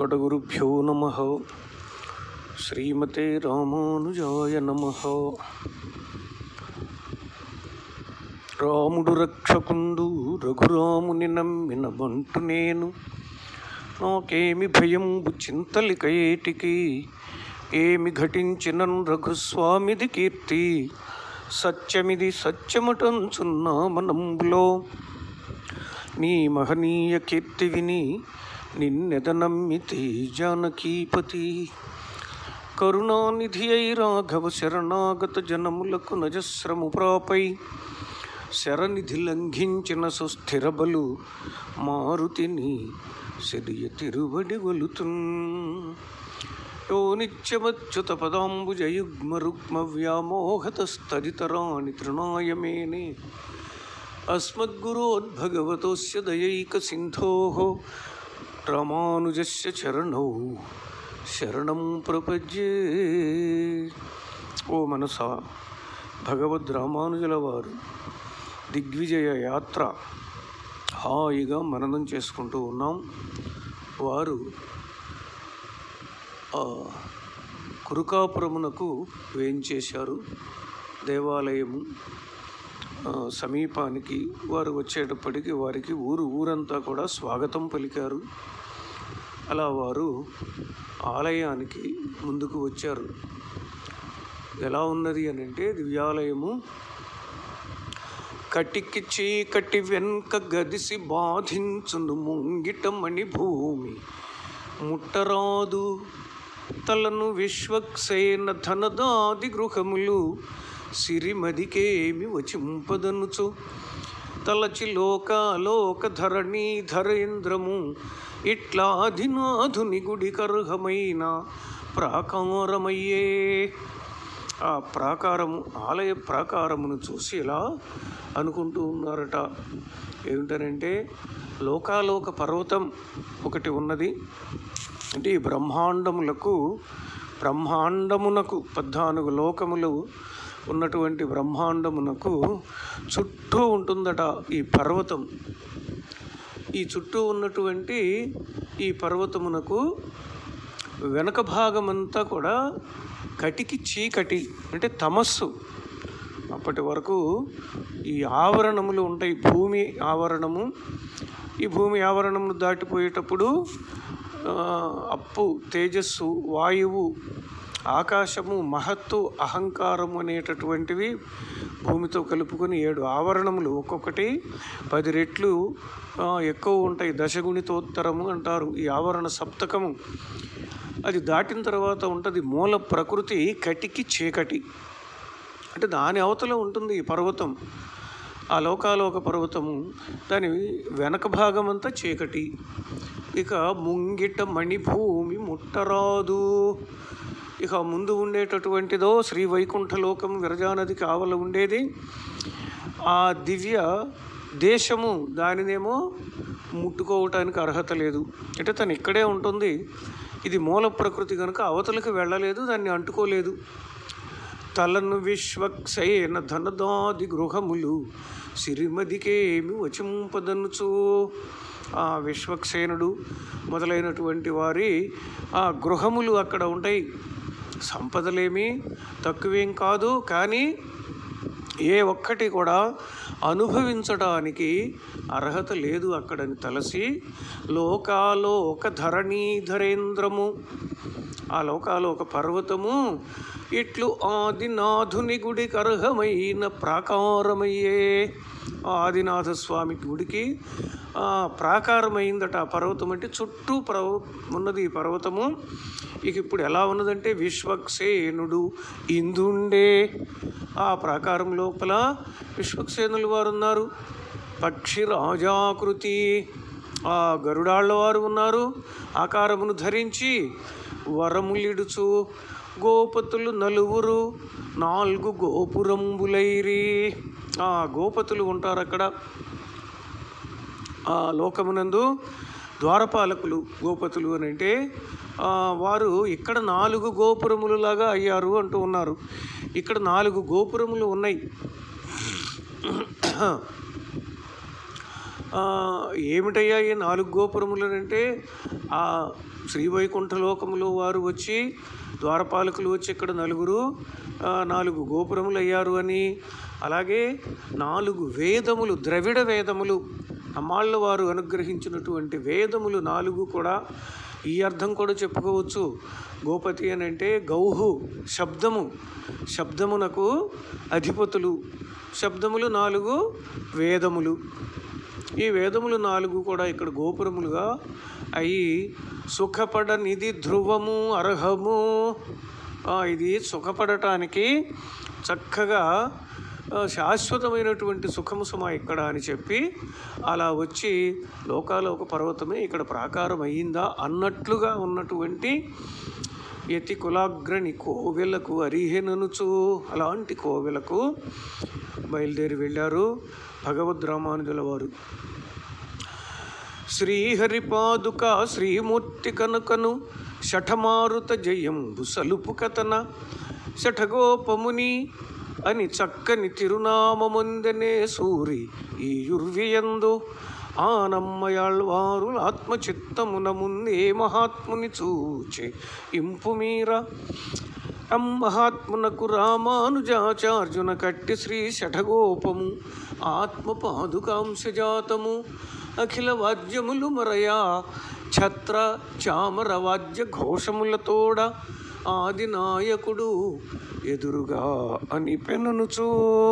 వెంకటగురుభ్యో నమ శ్రీమతే రామానుజాయ నమ రాముడు రక్షకుండు రఘురాముని నమ్మిన బంటు నేను నాకేమి భయంబు చింతలిక ఏటికి ఏమి ఘటించినన్ రఘుస్వామిది కీర్తి సత్యమిది సత్యమటంచున్నా మనంబులో నీ మహనీయ కీర్తి విని నిన్నెద నమ్మితే జానకీపతి కరుణానిధి అయి రాఘవ శరణాగత జనములకు నజస్రము ప్రాపై శరనిధి లంఘించిన సుస్థిర బలు మారుతిని సిరియ తిరువడి వలుతున్ యో నిత్యమచ్యుత పదాంబుజయుగ్మ రుగ్మ వ్యామోహతస్తరితరాణి తృణాయమేనే अस्मद्गुरोद्भगवतोस्य दयैकसिन्धोः रामानुजस्य चरणौ శరణం ప్రపజ్యే ఓ మనసా భగవద్ రామానుజుల వారు దిగ్విజయ యాత్ర హాయిగా మననం చేసుకుంటూ ఉన్నాం వారు ఆ కురుకాపురమునకు వేయించేశారు దేవాలయము ఆ, సమీపానికి వారు వచ్చేటప్పటికి వారికి ఊరు ఊరంతా కూడా స్వాగతం పలికారు అలా వారు ఆలయానికి ముందుకు వచ్చారు ఎలా ఉన్నది అని అంటే దివ్యాలయము కటికి చీకటి వెనుక గదిసి బాధించును ముంగిటమణి భూమి ముట్టరాదు తలను విశ్వక్సేన ధనదాది గృహములు సిరిమదికేమి వచింపదనుచు తలచి లోక లోక ధరణి ధరేంద్రము ఇట్లాధినాధుని గుడి కర్హమైన ప్రాకారమయ్యే ఆ ప్రాకారము ఆలయ ప్రాకారమును చూసి ఇలా అనుకుంటూ ఉన్నారట ఏమిటనంటే లోకాలోక పర్వతం ఒకటి ఉన్నది అంటే ఈ బ్రహ్మాండములకు బ్రహ్మాండమునకు పద్నాలుగు లోకములు ఉన్నటువంటి బ్రహ్మాండమునకు చుట్టూ ఉంటుందట ఈ పర్వతం ఈ చుట్టూ ఉన్నటువంటి ఈ పర్వతమునకు వెనక భాగమంతా కూడా కటికి చీకటి అంటే తమస్సు అప్పటి వరకు ఈ ఆవరణములు ఉంటాయి భూమి ఆవరణము ఈ భూమి ఆవరణమును దాటిపోయేటప్పుడు ఆ, అప్పు తేజస్సు వాయువు ఆకాశము మహత్తు అహంకారము అనేటటువంటివి భూమితో కలుపుకొని ఏడు ఆవరణములు ఒక్కొక్కటి పది రెట్లు ఆ, ఎక్కువ ఉంటాయి దశగుణితోత్తరము అంటారు ఈ ఆవరణ సప్తకము అది దాటిన తర్వాత ఉంటుంది మూల ప్రకృతి కటికి చీకటి అంటే దాని అవతల ఉంటుంది ఈ పర్వతం ఆ లోకాలోక పర్వతము దాని వెనక భాగం అంతా చీకటి ఇక ముంగిట మణిభూమి ముట్టరాదు ఇక ముందు ఉండేటటువంటిదో శ్రీ వైకుంఠలోకం విరజానదికి ఆవల ఉండేది ఆ దివ్య దేశము దానినేమో ముట్టుకోవటానికి అర్హత లేదు అంటే తను ఇక్కడే ఉంటుంది ఇది మూల ప్రకృతి కనుక అవతలకు వెళ్ళలేదు దాన్ని అంటుకోలేదు తలను విశ్వక్సేన ధనదాది గృహములు సిరిమదికేమి వచింపదనుచు ఆ విశ్వక్సేనుడు మొదలైనటువంటి వారి ఆ గృహములు అక్కడ ఉంటాయి సంపదలేమి తక్కువేం కాదు కానీ ఏ ఒక్కటి కూడా అనుభవించడానికి అర్హత లేదు అక్కడని తలసి లోకాలోక ధరణీధరేంద్రము ఆ లోకాలోక పర్వతము ఇట్లు ఆదినాథుని గుడికి అర్హమైన ప్రాకారమయ్యే ఆ ఆదినాథ స్వామి గుడికి ఆ, ప్రాకారమైందట ఆ పర్వతం అంటే చుట్టూ పర్వ ఉన్నది ఈ పర్వతము ఇక ఇప్పుడు ఎలా ఉన్నదంటే విశ్వక్సేనుడు ఇందుండే ఆ ప్రాకారం లోపల విశ్వక్సేనులు వారు ఉన్నారు పక్షి రాజాకృతి ఆ గరుడాళ్ళ వారు ఉన్నారు ఆకారమును ధరించి వరములిడుచు గోపతులు నలుగురు నాలుగు గోపురంబులైరి ఆ గోపతులు ఉంటారు అక్కడ ఆ లోకమునందు ద్వారపాలకులు గోపతులు అని అంటే ఆ, వారు ఇక్కడ నాలుగు గోపురములులాగా అయ్యారు అంటూ ఉన్నారు ఇక్కడ నాలుగు గోపురములు ఉన్నాయి ఆ, ఏమిటయ్యా ఈ నాలుగు గోపురములు అంటే ఆ శ్రీవైకుంఠ లోకములో వారు వచ్చి ద్వారపాలకులు వచ్చి ఇక్కడ నలుగురు ఆ, నాలుగు గోపురములు అయ్యారు అని అలాగే నాలుగు వేదములు ద్రవిడ వేదములు అమ్మాళ్ళ వారు అనుగ్రహించినటువంటి వేదములు నాలుగు కూడా ఈ అర్థం కూడా చెప్పుకోవచ్చు గోపతి అని అంటే గౌహు శబ్దము శబ్దమునకు అధిపతులు శబ్దములు నాలుగు వేదములు ఈ వేదములు నాలుగు కూడా ఇక్కడ గోపురములుగా అయి సుఖపడ నిధి ధ్రువము అర్హము ఆ, ఇది సుఖపడటానికి చక్కగా ఆ, శాశ్వతమైనటువంటి సుఖము సుమ ఇక్కడ అని చెప్పి అలా వచ్చి లోకాల ఒక పర్వతమే ఇక్కడ ప్రాకారం అయ్యిందా అన్నట్లుగా ఉన్నటువంటి యతి కులాగ్రని కోవెలకు అరిహెననుచు అలాంటి కోవెలకు బయలుదేరి వెళ్ళారు భగవద్ రామానుజుల వారు శ్రీహరిపాదుక శ్రీమూర్తి కనుకను శఠమారుత జయంబు సలుపు కథన శఠగోపముని అని చక్కని తిరునామముందనే సూరి ఈ యుర్వియందు ఆనమ్మయాళ్వారు ఆత్మచిత్తమున ముందే మహాత్ముని చూచే ఇంపు మీర మహాత్మునకు రామానుజాచార్జున కట్టి శ్రీ శఠగోపము ఆత్మ పాదుకాంశజాతము అఖిల వాద్యములు మరయా ఛత్ర చామర వాద్య ఘోషములతోడ ఆది నాయకుడు ఎదురుగా అని పెననుచూ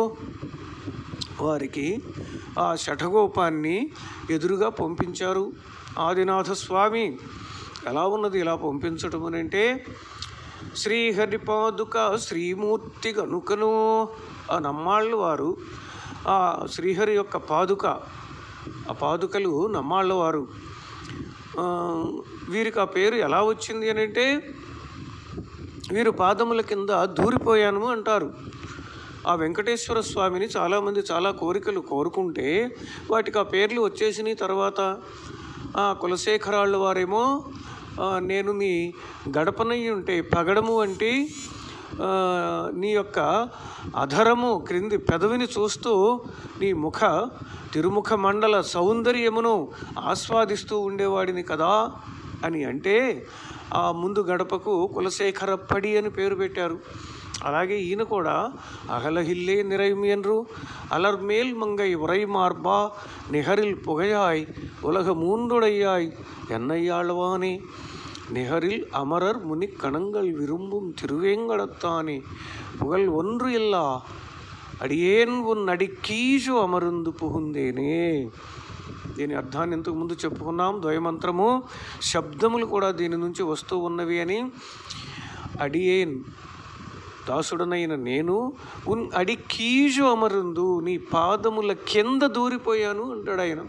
వారికి ఆ శఠగోపాన్ని ఎదురుగా పంపించారు ఆదినాథ స్వామి ఎలా ఉన్నది ఇలా పంపించటం అని అంటే శ్రీహరి పాదుక శ్రీమూర్తి గనుకను ఆ నమ్మాళ్ళు వారు ఆ శ్రీహరి యొక్క పాదుక ఆ పాదుకలు నమ్మాళ్ళ వారు ఆ, వీరికి ఆ పేరు ఎలా వచ్చింది అని అంటే వీరు పాదముల కింద దూరిపోయాను అంటారు ఆ వెంకటేశ్వర స్వామిని చాలామంది చాలా కోరికలు కోరుకుంటే వాటికి ఆ పేర్లు వచ్చేసినాయి తర్వాత ఆ కులశేఖరాళ్ళ వారేమో ఆ, నేను నీ గడపనయ్యి ఉంటే పగడము అంటే ఆ, నీ యొక్క అధరము క్రింది పెదవిని చూస్తూ నీ ముఖ తిరుముఖ మండల సౌందర్యమును ఆస్వాదిస్తూ ఉండేవాడిని కదా అని అంటే ఆ ముందు గడపకు కులశేఖర పడి అని పేరు పెట్టారు అలాగే ఈయన కూడా అహలహిల్లే நிறைமியன்று அலர்மேல் மங்கை உரை மார்பா நிகரில் புகையாய் உலக மூன்றுடையாய் என்னையாழ்வானே நிகரில் அமரர் முனிக் கணங்கள் விரும்பும் திருவேங்கடத்தானே புகழ் ஒன்று இல்லா అడియేన్ ఉన్ అడికీషు అమరుందు పుహుందేనే దీని అర్థాన్ని ఇంతకు ముందు చెప్పుకున్నాం ద్వయమంత్రము శబ్దములు కూడా దీని నుంచి వస్తూ ఉన్నవి అని అడియేన్ దాసుడనైన నేను ఉన్ అడికీషు అమరుందు నీ పాదముల కింద దూరిపోయాను అంటాడు ఆయన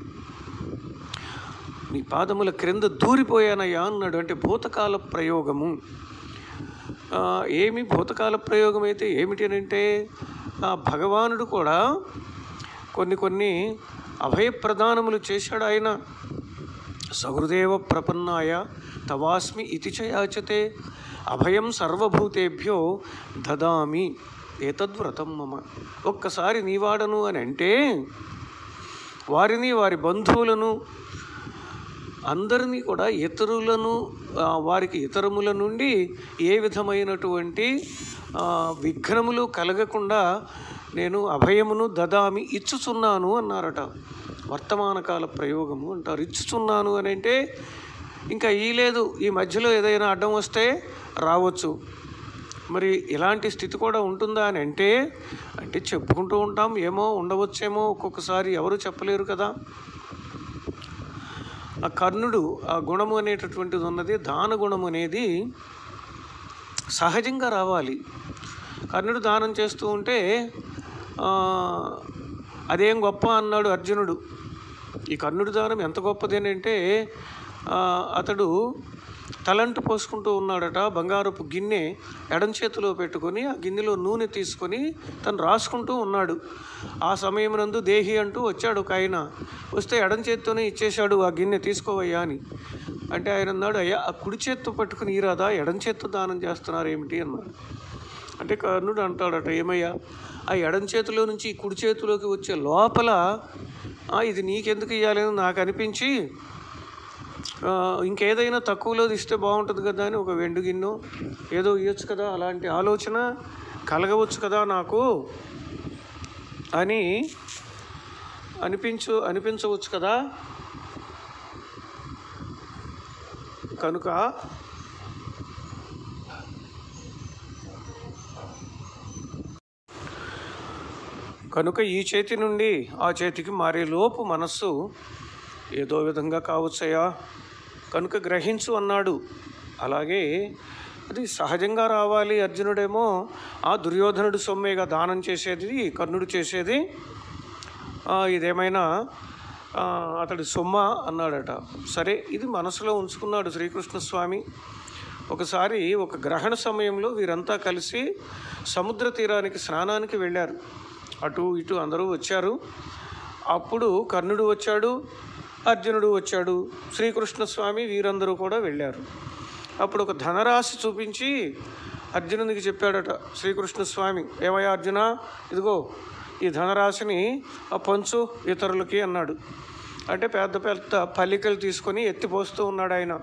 నీ పాదముల క్రింద దూరిపోయానయ్యా అన్నాడు అంటే భూతకాల ప్రయోగము ఆ, ఏమి భూతకాల ప్రయోగం అయితే ఏమిటి అని అంటే ఆ భగవానుడు కూడా కొన్ని కొన్ని అభయప్రదానములు చేశాడు ఆయన సహృదేవ ప్రపన్నాయ తవాస్మి ఇతి చ యాచతే అభయం సర్వభూతేభ్యో దదామి ఏతద్వ్రతం మమ ఒక్కసారి నీవాడను అని అంటే వారిని వారి బంధువులను అందరినీ కూడా ఇతరులను ఆ, వారికి ఇతరముల నుండి ఏ విధమైనటువంటి ఆ, విఘ్నములు కలగకుండా నేను అభయమును దదామి ఇచ్చుచున్నాను అన్నారట వర్తమాన కాల ప్రయోగము అంటారు ఇచ్చుచున్నాను అని అంటే ఇంకా ఈ లేదు ఈ మధ్యలో ఏదైనా అడ్డం వస్తే రావచ్చు మరి ఇలాంటి స్థితి కూడా ఉంటుందా అని అంటే అంటే చెప్పుకుంటూ ఉంటాం ఏమో ఉండవచ్చేమో ఒక్కొక్కసారి ఎవరు చెప్పలేరు కదా ఆ కర్ణుడు ఆ గుణము అనేటటువంటిది ఉన్నది దాన గుణం అనేది సహజంగా రావాలి కర్ణుడు దానం చేస్తూ ఉంటే ఆ, అదేం గొప్ప అన్నాడు అర్జునుడు ఈ కర్ణుడి దానం ఎంత గొప్పది అని అంటే ఆ, అతడు తలంటు పోసుకుంటూ ఉన్నాడట బంగారపు గిన్నె ఎడం చేతిలో పెట్టుకొని ఆ గిన్నెలో నూనె తీసుకొని తను రాసుకుంటూ ఉన్నాడు ఆ సమయమునందు దేహి అంటూ వచ్చాడు ఒక ఆయన వస్తే ఎడం చేత్తోనే ఇచ్చేశాడు ఆ గిన్నె తీసుకోవయ్యా అని అంటే ఆయన అన్నాడు అయ్యా ఆ కుడి చేత్తో పట్టుకుని ఈరాదా ఎడం చేత్తో దానం చేస్తున్నారు ఏమిటి అన్నాడు అంటే కర్ణుడు అంటాడట ఏమయ్యా ఆ ఎడం చేతిలో నుంచి ఈ కుడి చేతిలోకి వచ్చే లోపల "ఆ, ఇది నీకెందుకు ఇవ్వాలని నాకు అనిపించి ఆ, ఇంకేదైనా తక్కువలో ఇస్తే బాగుంటుంది కదా అని ఒక వెండు గిన్నె ఏదో ఇవ్వచ్చు కదా అలాంటి ఆలోచన కలగవచ్చు కదా నాకు అని అనిపించు అనిపించవచ్చు కదా కనుక కనుక ఈ చేతి నుండి ఆ చేతికి మారే లోపు మనస్సు ఏదో విధంగా కావచ్చయ్యా కనుక గ్రహించు అన్నాడు అలాగే అది సహజంగా రావాలి అర్జునుడేమో ఆ దుర్యోధనుడు సొమ్మేగా దానం చేసేది కర్ణుడు చేసేది ఆ, ఇదేమైనా ఆ, అతడి సొమ్మ అన్నాడట సరే ఇది మనసులో ఉంచుకున్నాడు శ్రీకృష్ణ స్వామి ఒకసారి ఒక గ్రహణ సమయంలో వీరంతా కలిసి సముద్ర తీరానికి స్నానానికి వెళ్ళారు అటు ఇటు అందరూ వచ్చారు అప్పుడు కర్ణుడు వచ్చాడు అర్జునుడు వచ్చాడు శ్రీకృష్ణ స్వామి వీరందరూ కూడా వెళ్ళారు అప్పుడు ఒక ధనరాశి చూపించి అర్జునునికి చెప్పాడట శ్రీకృష్ణ స్వామి ఏమయ్యా అర్జున ఇదిగో ఈ ధనరాశిని ఆ పంచు ఇతరులకి అన్నాడు అంటే పెద్ద పెద్ద పల్లికలు తీసుకొని ఎత్తిపోస్తూ ఉన్నాడు ఆయన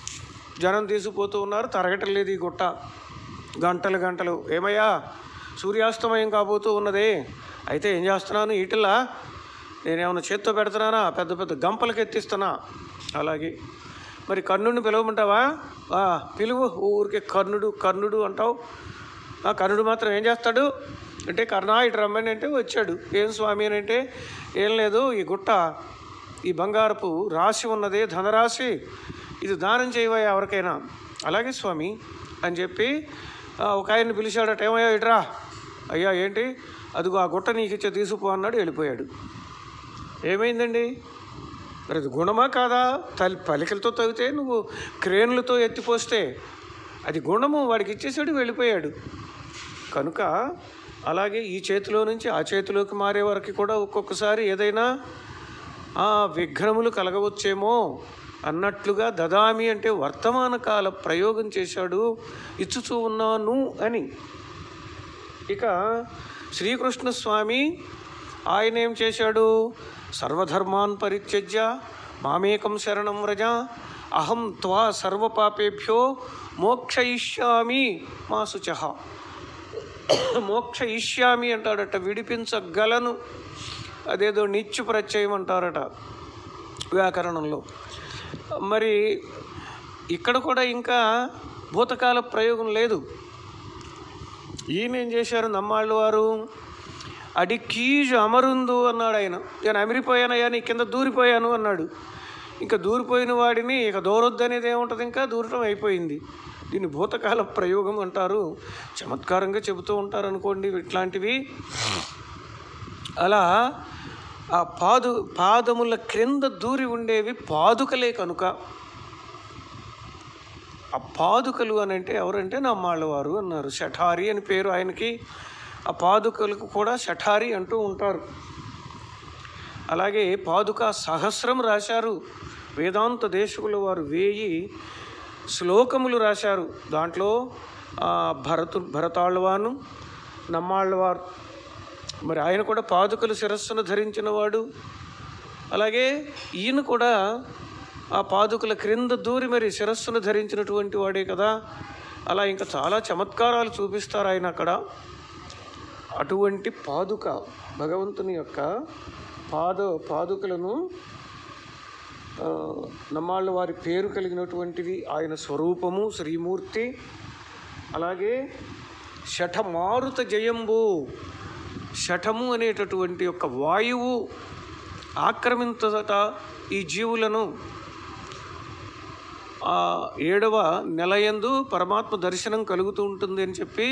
జనం తీసుకుపోతూ ఉన్నారు తరగటం లేదు ఈ గుట్ట గంటలు గంటలు ఏమయ్యా సూర్యాస్తమయం కాబోతూ ఉన్నదే అయితే ఏం చేస్తున్నాను ఈటిలా నేనేమన్నా చేత్తో పెడుతున్నానా పెద్ద పెద్ద గంపలకి ఎత్తిస్తున్నా అలాగే మరి కర్ణుడిని పిలవమంటావా ఆ, పిలువు ఊరికే కర్ణుడు కర్ణుడు అంటావు ఆ కర్ణుడు మాత్రం ఏం చేస్తాడు అంటే కర్ణ ఇటు రమ్మని అంటే వచ్చాడు ఏం స్వామి అని అంటే ఏం లేదు ఈ గుట్ట ఈ బంగారపు రాశి ఉన్నదే ధనరాశి ఇది దానం చేయవా ఎవరికైనా అలాగే స్వామి అని చెప్పి ఆ, ఒక ఆయన్ని పిలిచాడట ఏమయ్యా ఇట్రా అయ్యా ఏంటి అదిగో ఆ గుట్ట నీకు ఇచ్చే తీసుకుపో అన్నాడు వెళ్ళిపోయాడు ఏమైందండి మరి అది గుణమా కాదా తల్లి పలికలతో తవ్వితే నువ్వు క్రేన్లతో ఎత్తిపోస్తే అది గుణము వాడికి ఇచ్చేసాడు వెళ్ళిపోయాడు కనుక అలాగే ఈ చేతిలో నుంచి ఆ చేతిలోకి మారే వరకు కూడా ఒక్కొక్కసారి ఏదైనా ఆ విఘ్నములు కలగవచ్చేమో అన్నట్లుగా దదామి అంటే వర్తమాన కాల ప్రయోగం చేశాడు ఇచ్చుచూ ఉన్నాను అని ఇక శ్రీకృష్ణ స్వామి ఆయన ఏం చేశాడు సర్వధర్మాన్ పరిత్యజ్య మామేకం శరణం వ్రజ అహం త్వా సర్వపాపేభ్యో మోక్షయిష్యామి మా శుచ మోక్షయిష్యామి అంటాడట విడిపించగలను అదేదో నిత్యు ప్రత్యయం అంటారట వ్యాకరణంలో మరి ఇక్కడ కూడా ఇంకా భూతకాల ప్రయోగం లేదు ఈయన ఏం చేశారు నమ్మాళ్ళు వారు అడికీజు అమరుందు అన్నాడు ఆయన నేను అమిరిపోయానయ్యా నీ కింద దూరిపోయాను అన్నాడు ఇంకా దూరిపోయిన వాడిని ఇక దూరొద్దు అనేది ఏముంటుంది ఇంకా దూరటం అయిపోయింది దీన్ని భూతకాల ప్రయోగం అంటారు చమత్కారంగా చెబుతూ ఉంటారు అనుకోండి ఇట్లాంటివి అలా ఆ పాదు పాదముల క్రింద దూరి ఉండేవి పాదుకలే కనుక ఆ పాదుకలు అని అంటే ఎవరంటే నమ్మాళ్ళ వారు అన్నారు శఠారి అని పేరు ఆయనకి ఆ పాదుకలకు కూడా శఠారి అంటూ ఉంటారు అలాగే పాదుక సహస్రం రాశారు వేదాంత దేశకుల వారు వేయి శ్లోకములు రాశారు దాంట్లో ఆ, భరతు భరతాళ్ళవాను నమ్మాళ్ళవారు మరి ఆయన కూడా పాదుకలు శిరస్సును ధరించిన వాడు అలాగే ఈయన కూడా ఆ పాదుకల క్రింద దూరి మరి శిరస్సును ధరించినటువంటి వాడే కదా అలా ఇంకా చాలా చమత్కారాలు చూపిస్తారు ఆయన అక్కడ అటువంటి పాదుక భగవంతుని యొక్క పాద పాదుకలను ఆ, నమ్మాళ్ళ వారి పేరు కలిగినటువంటివి ఆయన స్వరూపము శ్రీమూర్తి అలాగే శఠమారుత జయంబు శఠము అనేటటువంటి యొక్క వాయువు ఆక్రమించదట ఈ జీవులను ఆ ఏడవ నెలయందు పరమాత్మ దర్శనం కలుగుతూ ఉంటుంది అని చెప్పి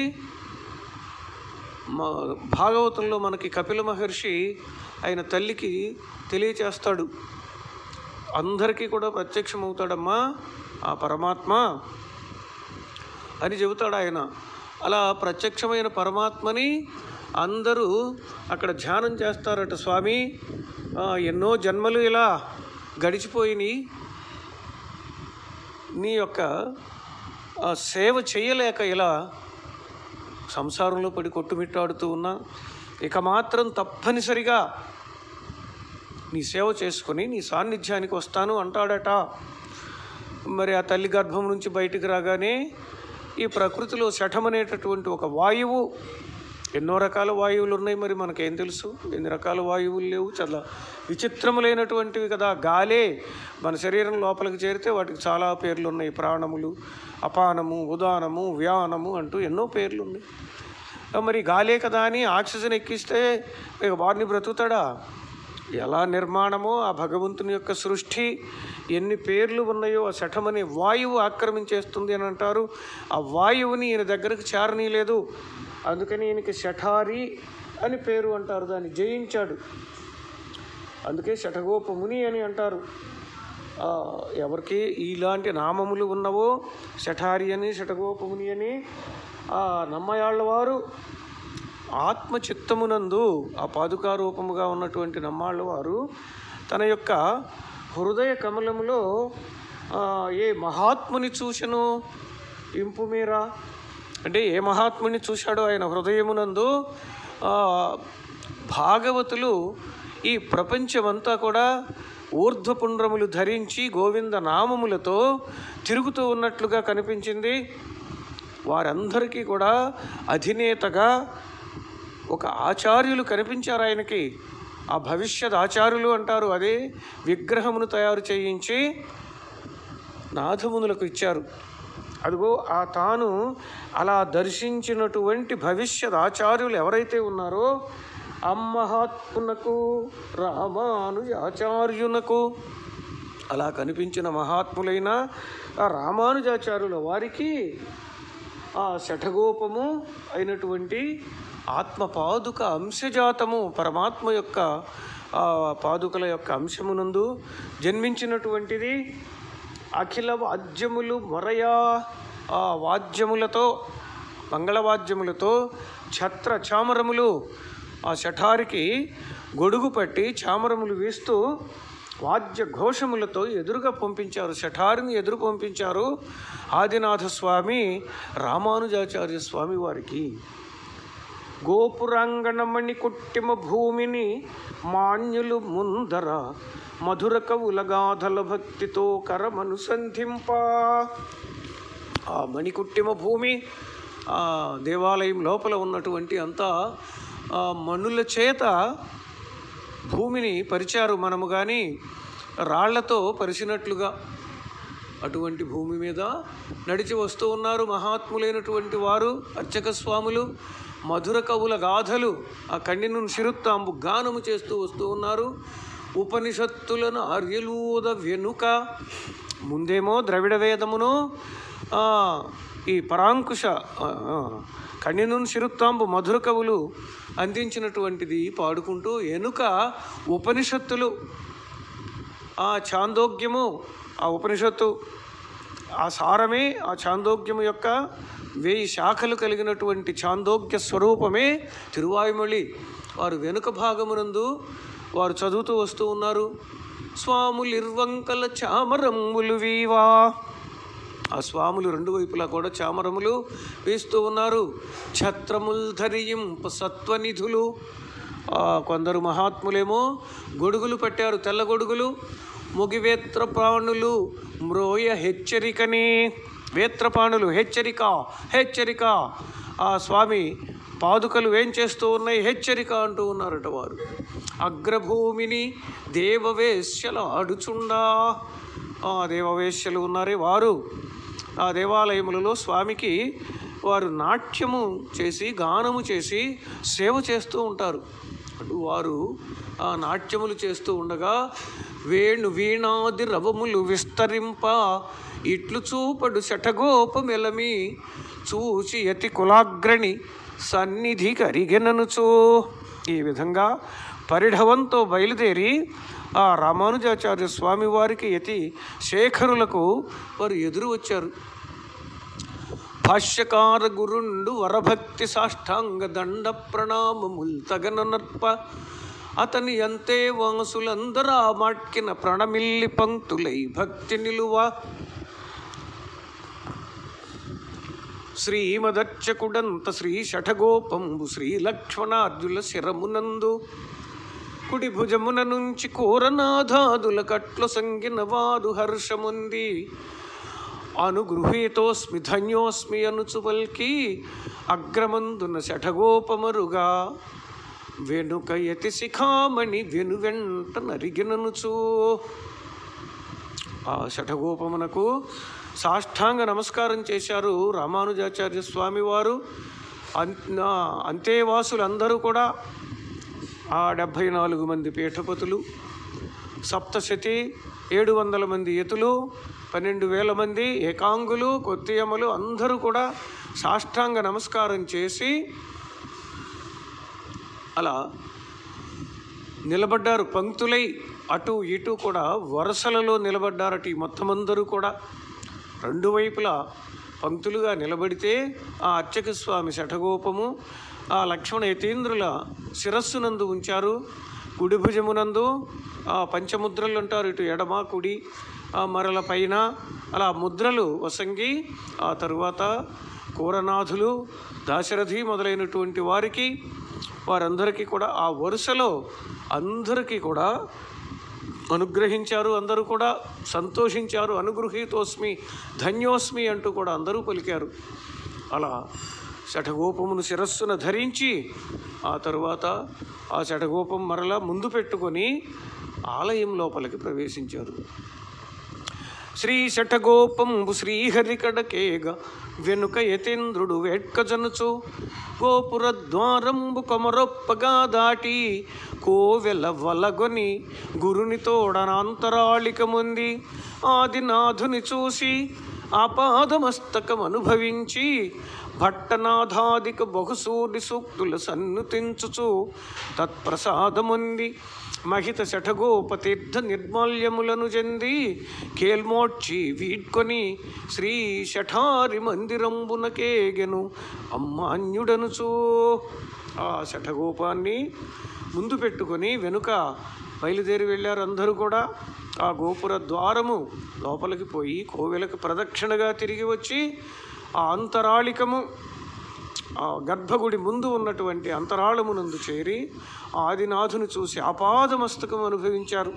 మా భాగవతంలో మనకి కపిల మహర్షి ఆయన తల్లికి తెలియచేస్తాడు అందరికీ కూడా ప్రత్యక్షమవుతాడమ్మా ఆ పరమాత్మ అని చెబుతాడు ఆయన అలా ప్రత్యక్షమైన పరమాత్మని అందరూ అక్కడ ధ్యానం చేస్తారట స్వామి ఆ, ఎన్నో జన్మలు ఇలా గడిచిపోయినాయి నీ యొక్క ఆ, సేవ చేయలేక ఇలా సంసారంలో పడి కొట్టుమిట్టాడుతూ ఉన్నా ఇక మాత్రం తప్పనిసరిగా నీ సేవ చేసుకొని నీ సాన్నిధ్యానికి వస్తాను అంటాడట మరి ఆ తల్లి గర్భం నుంచి బయటికి రాగానే ఈ ప్రకృతిలో శఠమనేటటువంటి ఒక వాయువు ఎన్నో రకాల వాయువులు ఉన్నాయి మరి మనకేం తెలుసు ఎన్ని రకాల వాయువులు లేవు చాలా విచిత్రములైనటువంటివి కదా గాలే మన శరీరం లోపలికి చేరితే వాటికి చాలా పేర్లు ఉన్నాయి ప్రాణములు అపానము ఉదానము వ్యానము అంటూ ఎన్నో పేర్లు ఉన్నాయి ఆ మరి గాలే కదా అని ఆక్సిజన్ ఎక్కిస్తే ఇక వాడిని బ్రతుకుతాడా ఎలా నిర్మాణమో ఆ భగవంతుని యొక్క సృష్టి ఎన్ని పేర్లు ఉన్నాయో ఆ శఠమనే వాయువు ఆక్రమించేస్తుంది అని అంటారు ఆ వాయువుని ఈయన దగ్గరకు చేరనీయలేదు అందుకని ఈయనకి శఠారి అని పేరు అంటారు దాన్ని జయించాడు అందుకే శఠగోపముని అని అంటారు ఆ, ఎవరికి ఇలాంటి నామములు ఉన్నవో శఠారి అని శఠగోపముని అని ఆ నమ్మయాళ్ళ వారు ఆత్మచిత్తమునందు ఆ పాదుకా రూపముగా ఉన్నటువంటి నమ్మాళ్ళ వారు తన యొక్క హృదయ కమలములో ఆ, ఏ మహాత్ముని చూసెను ఇంపు మీరా అంటే ఏ మహాత్ముని చూశాడో ఆయన హృదయమునందు ఆ, భాగవతులు ఈ ప్రపంచమంతా కూడా ఊర్ధ్వపుండ్రములు ధరించి గోవింద నామములతో తిరుగుతూ ఉన్నట్లుగా కనిపించింది వారందరికీ కూడా అధినేతగా ఒక ఆచార్యులు కనిపించారు ఆయనకి ఆ భవిష్యత్ ఆచార్యులు అంటారు అదే విగ్రహమును తయారు చేయించి నాథమునులకు ఇచ్చారు అదిగో ఆ తాను అలా దర్శించినటువంటి భవిష్యత్ ఆచార్యులు ఎవరైతే ఉన్నారో అమ్మహాత్మునకు రామానుజాచార్యునకు అలా కనిపించిన మహాత్ములైన ఆ రామానుజాచార్యుల వారికి ఆ శఠగోపము అయినటువంటి ఆత్మ పాదుక అంశజాతము పరమాత్మ యొక్క ఆ పాదుకల యొక్క అంశమునందు జన్మించినటువంటిది అఖిల వాద్యములు మొరయా ఆ వాద్యములతో మంగళవాద్యములతో ఛత్ర చామరములు ఆ శఠారికి గొడుగు పట్టి చామరములు వీస్తూ వాద్య ఘోషములతో ఎదురుగా పంపించారు శఠారిని ఎదురు పంపించారు ఆదినాథ స్వామి రామానుజాచార్య స్వామి వారికి గోపురాంగణమణి కుట్టిమ భూమిని మాన్యులు ముందర మధుర కవులగాధల భక్తితో కరమను సంధింప ఆ మణికుట్టిమ భూమి ఆ దేవాలయం లోపల ఉన్నటువంటి అంతా ఆ మణుల చేత భూమిని పరిచారు మనము కానీ రాళ్లతో పరిచినట్లుగా అటువంటి భూమి మీద నడిచి వస్తూ ఉన్నారు మహాత్ములైనటువంటి వారు అర్చక స్వాములు మధుర కవుల గాథలు ఆ కన్యను శిరుత్తాంబు గానము చేస్తూ వస్తూ ఉన్నారు ఉపనిషత్తులను ఆర్యలూద వెనుక ముందేమో ద్రవిడ వేదమును ఆ, ఈ పరాంకుశ ఆ, ఆ, కన్యను శిరుత్తాంబు మధుర కవులు అందించినటువంటిది పాడుకుంటూ ఎనుక ఉపనిషత్తులు ఆ చాందోగ్యము ఆ ఉపనిషత్తు ఆ సారమే ఆ చాందోగ్యము యొక్క వెయ్యి శాఖలు కలిగినటువంటి చాందోగ్య స్వరూపమే తిరువాయుమొళి వారు వెనుక భాగమునందు వారు చదువుతూ వస్తూ ఉన్నారు స్వాములు ఇర్వంకల చామరమ్ములు వీవా ఆ స్వాములు రెండు వైపులా కూడా చామరములు వేస్తూ ఉన్నారు ఛత్రముల్ ధరింప సత్వనిధులు ఆ, కొందరు మహాత్ములేమో గొడుగులు పెట్టారు తెల్ల గొడుగులు ముగివేత్ర ప్రాణులు మ్రోయ హెచ్చరికని వేత్రపాణులు హెచ్చరిక హెచ్చరిక ఆ స్వామి పాదుకలు ఏం చేస్తూ ఉన్నాయి హెచ్చరిక అంటూ ఉన్నారట వారు అగ్రభూమిని దేవవేశ్యల ఆడుచుండా ఆ దేవవేశ్యలు ఉన్నారే వారు ఆ దేవాలయములలో స్వామికి వారు నాట్యము చేసి గానము చేసి సేవ చేస్తూ ఉంటారు అటు వారు ఆ నాట్యములు చేస్తూ ఉండగా వేణు వీణాది రవములు విస్తరింప ఇట్లు చూపడు శఠగోపమెలమి చూచి యతి కులాగ్రణి సన్నిధి కరిగెననుచో ఈ విధంగా పరిఢవంతో బయలుదేరి ఆ రామానుజాచార్య స్వామి వారికి యతి శేఖరులకు వారు ఎదురు వచ్చారు భాష్యకార గురుండు వరభక్తి సాష్టాంగ దండ ప్రణామముల్ తగన నర్ప అతని అంతే వాసులందరా మాట్కిన ప్రణమిల్లి పంక్తులై భక్తి నిలువ శ్రీమదర్చకుడంత శ్రీ షఠగోపంబు శ్రీ లక్ష్మణార్జుల శిరమునందు కుడి భుజమున నుంచి కోరనాథాదుల కట్ల సంగిన వారు హర్షముంది అనుగృహీతోస్మి ధన్యోస్మి అనుచు పల్కి అగ్రమందున శఠగోపమరుగా వెనుక యతి శిఖామణి వెను వెంట నరిగిననుచు ఆ శఠగోపమునకు సాష్టాంగ నమస్కారం చేశారు రామానుజాచార్య స్వామి వారు అన్ ఆ, అంతేవాసులందరూ కూడా ఆ డెబ్భై నాలుగు మంది పీఠపతులు సప్తశతి ఏడు వందల మంది యతులు పన్నెండు వేల మంది ఏకాంగులు కొత్తియమ్మలు అందరూ కూడా సాష్టాంగ నమస్కారం చేసి అలా నిలబడ్డారు పంక్తులై అటు ఇటు కూడా వరుసలలో నిలబడ్డారట ఈ మొత్తం అందరూ కూడా రెండు వైపులా పంక్తులుగా నిలబడితే ఆ అర్చక స్వామి శఠగోపము ఆ లక్ష్మణ యతీంద్రుల శిరస్సునందు ఉంచారు కుడి భుజమునందు ఆ పంచముద్రలు అంటారు ఇటు ఎడమ కుడి ఆ మరల పైన అలా ముద్రలు వసంగి ఆ తరువాత కూరనాథులు దాశరథి మొదలైనటువంటి వారికి వారందరికీ కూడా ఆ వరుసలో అందరికీ కూడా అనుగ్రహించారు అందరూ కూడా సంతోషించారు అనుగృహీతోస్మి ధన్యోస్మి అంటూ కూడా అందరూ పలికారు అలా శఠగోపమును శిరస్సున ధరించి ఆ తరువాత ఆ శఠగోపం మరలా ముందు పెట్టుకొని ఆలయం లోపలికి ప్రవేశించారు శ్రీ శఠగోపంబు శ్రీహరికడకేగ వెనుక యతేంద్రుడు వేట్కజనుచు గోపుర ద్వారంబు కొమరొప్పగా దాటి కోవెల వలగొని గురుని తోడనాంతరాళికముంది ఆదినాథుని చూసి ఆపాదమస్తకం అనుభవించి భట్టనాథాదిక బహుసూరి సూక్తుల సన్నుతించుచు తత్ప్రసాదముంది మహిత శఠగోపతీర్థ నిర్మాల్యములను చెంది కేల్మోడ్చి వీడ్కొని శ్రీ శఠారి మందిరంబునకేగెను అమ్మాన్యుడనుచు ఆ శఠగోపాన్ని ముందు పెట్టుకొని వెనుక బయలుదేరి వెళ్ళారు అందరూ కూడా ఆ గోపుర ద్వారము లోపలికి పోయి కోవెలకు ప్రదక్షిణగా తిరిగి వచ్చి ఆ అంతరాళికము ఆ గర్భగుడి ముందు ఉన్నటువంటి అంతరాళమునందు చేరి ఆదినాథుని చూసి ఆపాదమస్తకం అనుభవించారు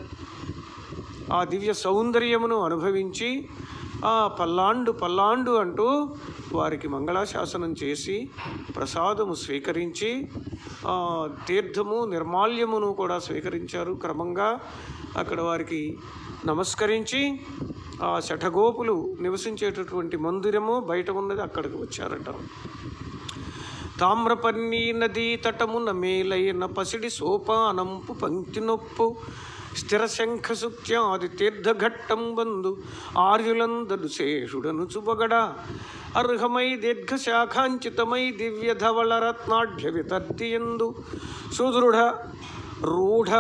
ఆ దివ్య సౌందర్యమును అనుభవించి ఆ పల్లాండు పల్లాండు అంటూ వారికి మంగళాశాసనం చేసి ప్రసాదము స్వీకరించి ఆ, తీర్థము నిర్మాల్యమును కూడా స్వీకరించారు క్రమంగా అక్కడ వారికి నమస్కరించి ఆ శఠగోపులు నివసించేటటువంటి మందిరము బయట ఉన్నది అక్కడికి వచ్చారట తామ్రపర్ణి నదీ తటమున మేలైన పసిడి సోపానంపు పంక్తి నొప్పు స్థిర శంఖ సుఖ్యాది తీర్థఘట్టం బందు ఆర్యులందడు శేషుడను చుబగడ అర్హమై దీర్ఘశాఖాంచితమై దివ్య ధవళ రత్నాఢ్య వితర్దియందు సుదృఢ రూఢ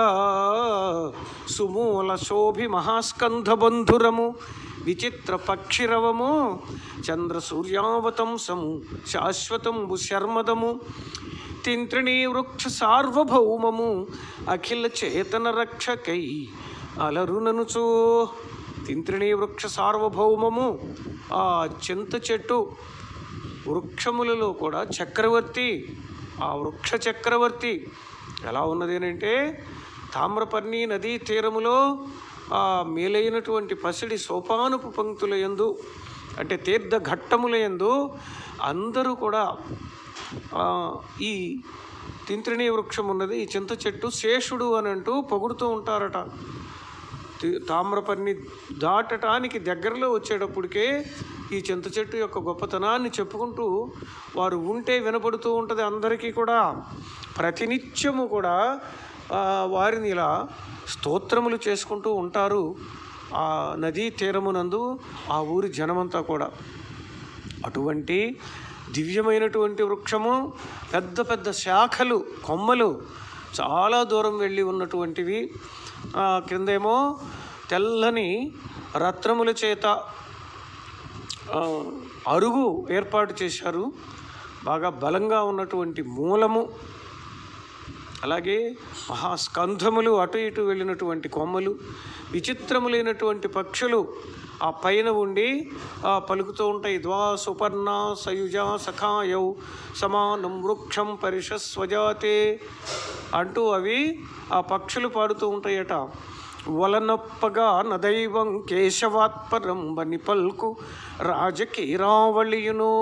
సుమూల శోభి మహాస్కంధ బంధురము విచిత్ర పక్షిరవము చంద్ర సూర్యావతంసము శాశ్వతంబు శర్మదము తింత్రిణీ వృక్ష సార్వభౌమము అఖిల చేతన రక్షకై అలరుననుచో తింత్రిణీ వృక్ష సార్వభౌమము ఆ చింత చెట్టు వృక్షములలో కూడా చక్రవర్తి ఆ వృక్ష చక్రవర్తి ఎలా ఉన్నది అంటే తామ్రపర్ణి నదీ తీరములో ఆ మేలైనటువంటి పసిడి సోపానుపు పంక్తుల యందు అంటే తీర్థ ఘట్టముల యందు అందరూ కూడా ఆ, ఈ తింత్రిణీ వృక్షం ఉన్నది ఈ చింత చెట్టు శేషుడు అని అంటూ పొగుడుతూ ఉంటారట తి- తామ్రపర్ణి దాటటానికి దగ్గరలో వచ్చేటప్పటికే ఈ చింత చెట్టు యొక్క గొప్పతనాన్ని చెప్పుకుంటూ వారు ఉంటే వినపడుతూ ఉంటుంది అందరికీ కూడా ప్రతినిత్యము కూడా ఆ, వారిని ఇలా స్తోత్రములు చేసుకుంటూ ఉంటారు ఆ నదీ తీరమునందు ఆ ఊరి జనమంతా కూడా అటువంటి దివ్యమైనటువంటి వృక్షము పెద్ద పెద్ద శాఖలు కొమ్మలు చాలా దూరం వెళ్ళి ఉన్నటువంటివి ఆ, క్రిందేమో తెల్లని రత్నముల చేత ఆ, అరుగు ఏర్పాటు చేశారు బాగా బలంగా ఉన్నటువంటి మూలము అలాగే మహాస్కంధములు అటు ఇటు వెళ్ళినటువంటి కొమ్మలు విచిత్రములైనటువంటి పక్షులు ఆ పైన ఉండి ఆ పలుకుతూ ఉంటాయి ద్వా సుపర్ణ సయుజ సఖాయౌ సమానం వృక్షం పరిషస్వజాతే అంటూ అవి ఆ పక్షులు పాడుతూ ఉంటాయట వలనొప్పగా నదైవం కేశవాత్పరం బని పల్కు రాజకీరావళియును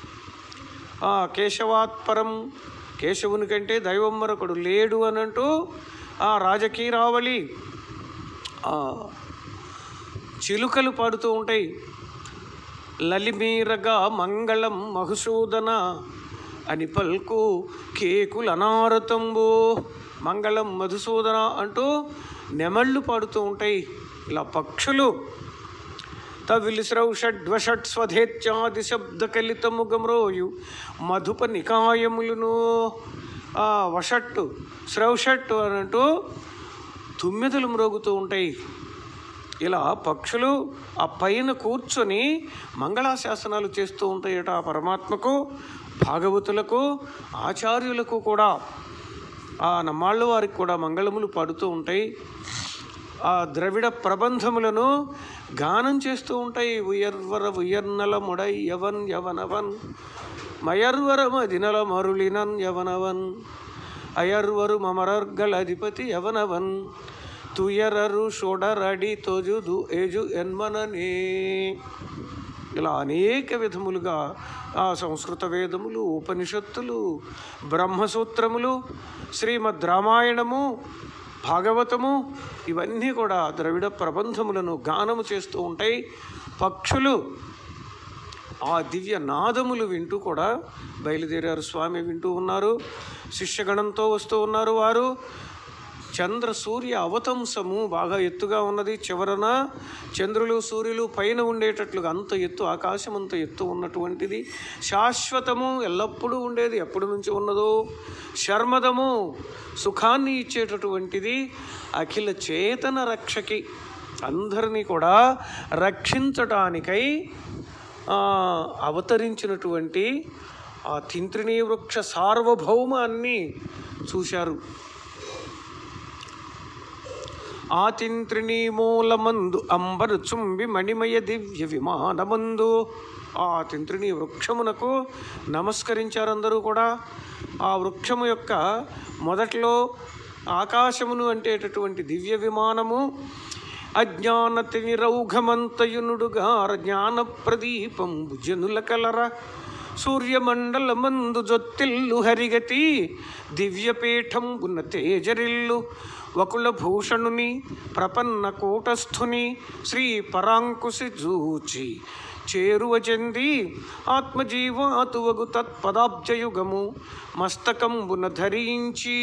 ఆ కేశవాత్పరం కేశవుని కంటే దైవం మరొకడు లేడు అని అంటూ ఆ రాజకీరావళి ఆ చిలుకలు పాడుతూ ఉంటాయి లలిమీరగా మంగళం మహుసూదన అని పల్కు కేకులు అనారతంబు మంగళం మధుసూదన అంటూ నెమళ్ళు పాడుతూ ఉంటాయి ఇలా పక్షులు తవిలిస్రౌ షడ్వషట్ స్వధేత్యాది శబ్ద కలితము గమ్రోయు మధుప నికాయములను ఆ వషట్టు స్రౌషట్టు అని అంటూ తుమ్మెదలు మ్రోగుతూ ఉంటాయి ఇలా పక్షులు ఆ పైన కూర్చొని మంగళాశాసనాలు చేస్తూ ఉంటాయట ఆ పరమాత్మకు భాగవతులకు ఆచార్యులకు కూడా ఆ నమ్మాళ్ళ వారికి కూడా మంగళములు పాడుతూ ఉంటాయి ఆ ద్రవిడ ప్రబంధములను గానం చేస్తూ ఉంటాయి ఉయర్వర ఉయర్నల ముడై యవన్ యవనవన్ మయర్వర మదినల మరులినన్ యవనవన్ అయర్వరు మమరర్గల అధిపతి యవనవన్ తుయరరు షోడరడి తొజుదు ఏజు ఎన్మననే ఇలా అనేక విధములుగా ఆ సంస్కృత వేదములు ఉపనిషత్తులు బ్రహ్మసూత్రములు శ్రీమద్ రామాయణము భాగవతము ఇవన్నీ కూడా ద్రవిడ ప్రబంధములను గానము చేస్తూ ఉంటాయి పక్షులు ఆ దివ్య నాదములు వింటూ కూడా బయలుదేరారు స్వామి వింటూ ఉన్నారు శిష్యగణంతో వస్తూ ఉన్నారు వారు చంద్ర సూర్య అవతంసము బాగా ఎత్తుగా ఉన్నది చివరన చంద్రులు సూర్యులు పైన ఉండేటట్లుగా అంత ఎత్తు ఆకాశం అంత ఎత్తు ఉన్నటువంటిది శాశ్వతము ఎల్లప్పుడూ ఉండేది ఎప్పటి నుంచి ఉన్నదో శర్మదము సుఖాన్ని ఇచ్చేటటువంటిది అఖిల చేతన రక్షకి అందరినీ కూడా రక్షించటానికై ఆ, అవతరించినటువంటి ఆ తింత్రిణీ వృక్ష సార్వభౌమాన్ని చూశారు ఆ తింత్రిణీ మూలమందు అంబరు చుంబి మణిమయ దివ్య విమానమందు ఆ తింత్రిణీ వృక్షమునకు నమస్కరించారు అందరూ కూడా ఆ వృక్షము యొక్క మొదట్లో ఆకాశమును అంటేటటువంటి దివ్య విమానము అజ్ఞానతి విరౌఘమంతయునుడుగా జ్ఞాన ప్రదీపం జనుల కలర సూర్యమండలమందు జొత్తిల్లు హరిగతి దివ్యపీఠంబున తేజరిల్లు వకుల భూషణుని ప్రపన్న కూటస్థుని శ్రీ పరాంకుశి జూచి చేరువ చెంది ఆత్మజీవాతువగు తత్పదాబ్జయుగము మస్తకంబున ధరించి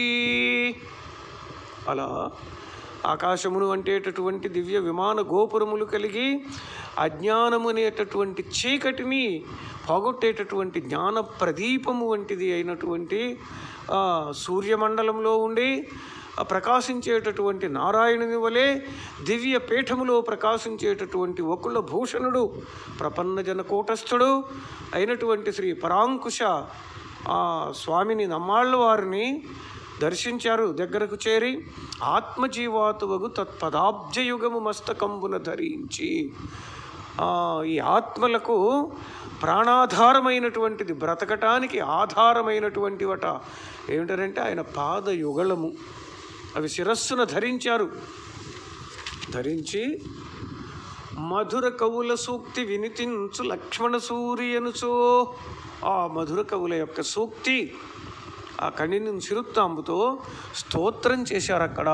అలా ఆకాశమును అంటేటటువంటి దివ్య విమాన గోపురములు కలిగి అజ్ఞానము అనేటటువంటి చీకటిని పోగొట్టేటటువంటి జ్ఞాన ప్రదీపము వంటిది అయినటువంటి ఆ, సూర్యమండలంలో ఉండి ఆ ప్రకాశించేటటువంటి నారాయణుని వలె దివ్య పీఠములో ప్రకాశించేటటువంటి వకుల భూషణుడు ప్రపన్నజన కూటస్థుడు అయినటువంటి శ్రీ పరాంకుశ ఆ స్వామిని నమ్మాళ్ళ వారిని దర్శించారు దగ్గరకు చేరి ఆత్మజీవాతువగు తత్పదాబ్జయుగము మస్తకంబున ధరించి ఆ, ఈ ఆత్మలకు ప్రాణాధారమైనటువంటిది బ్రతకటానికి ఆధారమైనటువంటి వట ఏమిటంటే ఆయన పాదయుగళము అవి శిరస్సున ధరించారు ధరించి మధుర కవుల సూక్తి వినితించు లక్ష్మణ సూర్యనుచో ఆ మధుర కవుల యొక్క సూక్తి ఆ కణిని సిరుత్తాంబుతో స్తోత్రం చేశారు అక్కడ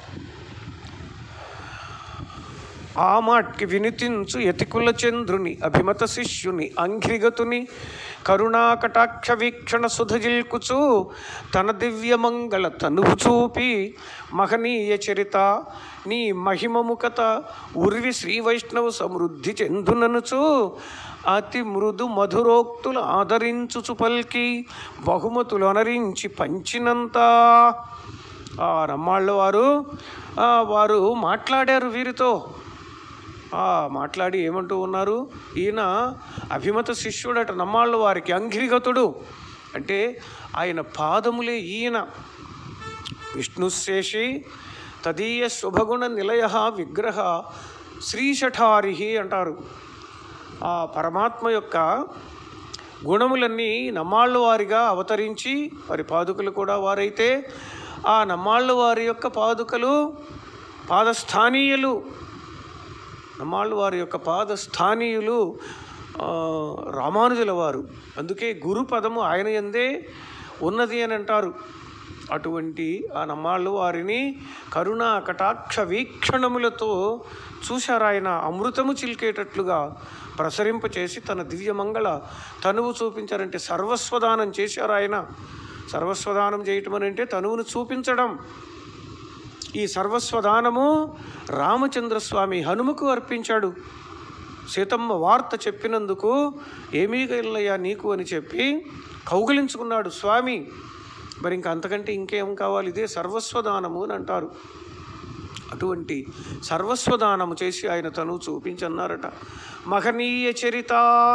ఆ మాట్కి వినితించు యతికుల చంద్రుని అభిమత శిష్యుని అంఘ్రిగతుని కరుణాకటాక్ష వీక్షణ సుధజిల్కుచు తన దివ్యమంగళ తనువు చూపి మహనీయ చరిత నీ మహిమముఖత ఉర్వి శ్రీ వైష్ణవ సమృద్ధి చెందుననుచు అతి మృదు మధురోక్తులు ఆదరించుచు పల్కి బహుమతులు అనరించి పంచినంత ఆ రమ్మాళ్ళ వారు ఆ, వారు మాట్లాడారు వీరితో ఆ, మాట్లాడి ఏమంటూ ఉన్నారు ఈయన అభిమత శిష్యుడట నమ్మాళ్ళ వారికి అంఘ్రిగతుడు అంటే ఆయన పాదములే ఈయన విష్ణుశేషి తదీయ శుభగుణ నిలయ విగ్రహ శ్రీషఠారి అంటారు ఆ పరమాత్మ యొక్క గుణములన్నీ నమ్మాళ్ళ వారిగా అవతరించి వారి పాదుకలు కూడా వారైతే ఆ నమ్మాళ్ళ వారి యొక్క పాదుకలు పాదస్థానీయులు నమ్మాళ్ళు వారి యొక్క పాదస్థానీయులు ఆ, రామానుజుల వారు అందుకే గురు పదము ఆయన ఎందే ఉన్నది అని అంటారు అటువంటి ఆ నమ్మాళ్ళు వారిని కరుణా కటాక్ష వీక్షణములతో చూశారాయన అమృతము చిలికేటట్లుగా ప్రసరింపచేసి తన దివ్యమంగళ తనువు చూపించారంటే సర్వస్వదానం చేశారు ఆయన సర్వస్వదానం చేయటం అని అంటే తనువును చూపించడం ఈ సర్వస్వదానము రామచంద్రస్వామి హనుమకు అర్పించాడు సీతమ్మ వార్త చెప్పినందుకు ఏమీ గల్లయ్యా నీకు అని చెప్పి కౌగిలించుకున్నాడు స్వామి మరి ఇంకా అంతకంటే ఇంకేం కావాలి ఇదే సర్వస్వదానము అని అంటారు అటువంటి సర్వస్వదానము చేసి ఆయన తను చూపించన్నారట మహనీయ చరిత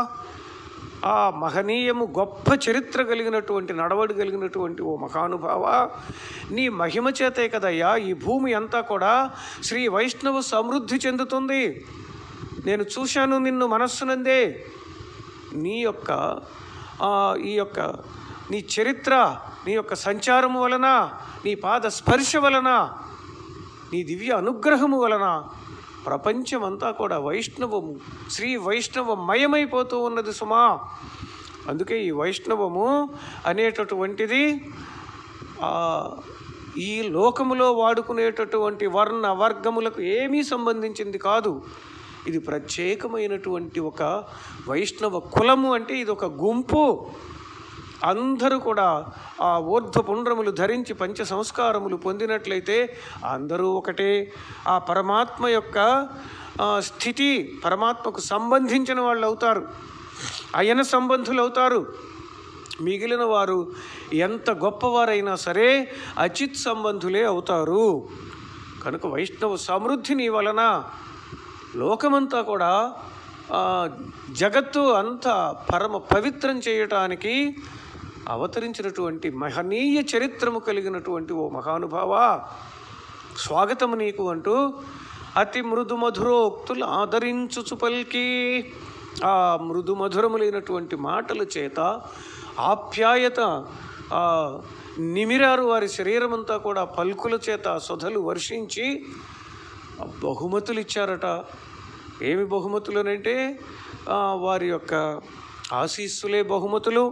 ఆ మహనీయము గొప్ప చరిత్ర కలిగినటువంటి నడవడి కలిగినటువంటి ఓ మహానుభావ నీ మహిమ చేతే కదయ్యా ఈ భూమి అంతా కూడా శ్రీ వైష్ణవ సమృద్ధి చెందుతుంది నేను చూశాను నిన్ను మనస్సునందే నీ యొక్క ఆ, ఈ యొక్క నీ చరిత్ర నీ యొక్క సంచారము వలన నీ పాద స్పర్శ వలన నీ దివ్య అనుగ్రహము వలన ప్రపంచమంతా కూడా వైష్ణవము శ్రీ వైష్ణవమయమైపోతూ ఉన్నది సుమా అందుకే ఈ వైష్ణవము అనేటటువంటిది ఆ, ఈ లోకములో వాడుకునేటటువంటి వర్ణ వర్గములకు ఏమీ సంబంధించింది కాదు ఇది ప్రత్యేకమైనటువంటి ఒక వైష్ణవ కులము అంటే ఇది ఒక గుంపు అందరూ కూడా ఆ ఊర్ధ్వ పుండ్రములు ధరించి పంచ సంస్కారములు పొందినట్లయితే అందరూ ఒకటే ఆ పరమాత్మ యొక్క ఆ, స్థితి పరమాత్మకు సంబంధించిన వాళ్ళు అవుతారు అయన సంబంధులు అవుతారు మిగిలిన వారు ఎంత గొప్పవారైనా సరే అచిత్ సంబంధులే అవుతారు కనుక వైష్ణవ సమృద్ధి నీ వలన లోకమంతా కూడా ఆ, జగత్తు అంతా పరమ పవిత్రం చేయటానికి అవతరించినటువంటి మహనీయ చరిత్రము కలిగినటువంటి ఓ మహానుభావ స్వాగతము నీకు అంటూ అతి మృదు మధురోక్తులు ఆదరించుచు పల్కి ఆ మృదు మధురములైనటువంటి మాటల చేత ఆప్యాయత ఆ, నిమిరారు వారి శరీరమంతా కూడా పలుకుల చేత సొధలు వర్షించి బహుమతులు ఇచ్చారట ఏమి బహుమతులు అంటే ఆ, వారి యొక్క ఆశీస్సులే బహుమతులు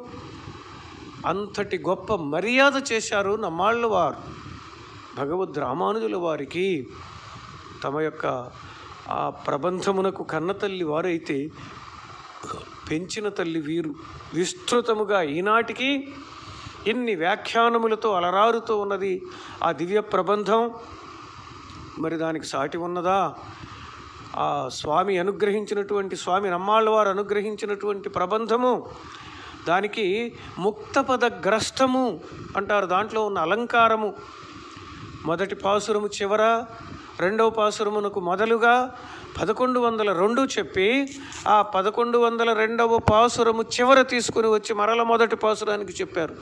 అంతటి గొప్ప మర్యాద చేశారు నమ్మాళ్ళ వారు భగవద్ రామానుజుల వారికి తమ యొక్క ఆ ప్రబంధమునకు కన్నతల్లి వారైతే పెంచిన తల్లి వీరు విస్తృతముగా ఈనాటికి ఇన్ని వ్యాఖ్యానములతో అలరారుతూ ఉన్నది ఆ దివ్య ప్రబంధం మరి దానికి సాటి ఉన్నదా ఆ స్వామి అనుగ్రహించినటువంటి స్వామి నమ్మాళ్ళ వారు అనుగ్రహించినటువంటి ప్రబంధము దానికి ముక్తపద గ్రస్తము అంటారు దాంట్లో ఉన్న అలంకారము మొదటి పాసురము చివర రెండవ పాసురమునకు మొదలుగా పదకొండు వందల రెండు చెప్పి ఆ పదకొండు వందల రెండవ పాసురము చివర తీసుకుని వచ్చి మరల మొదటి పాసురానికి చెప్పారు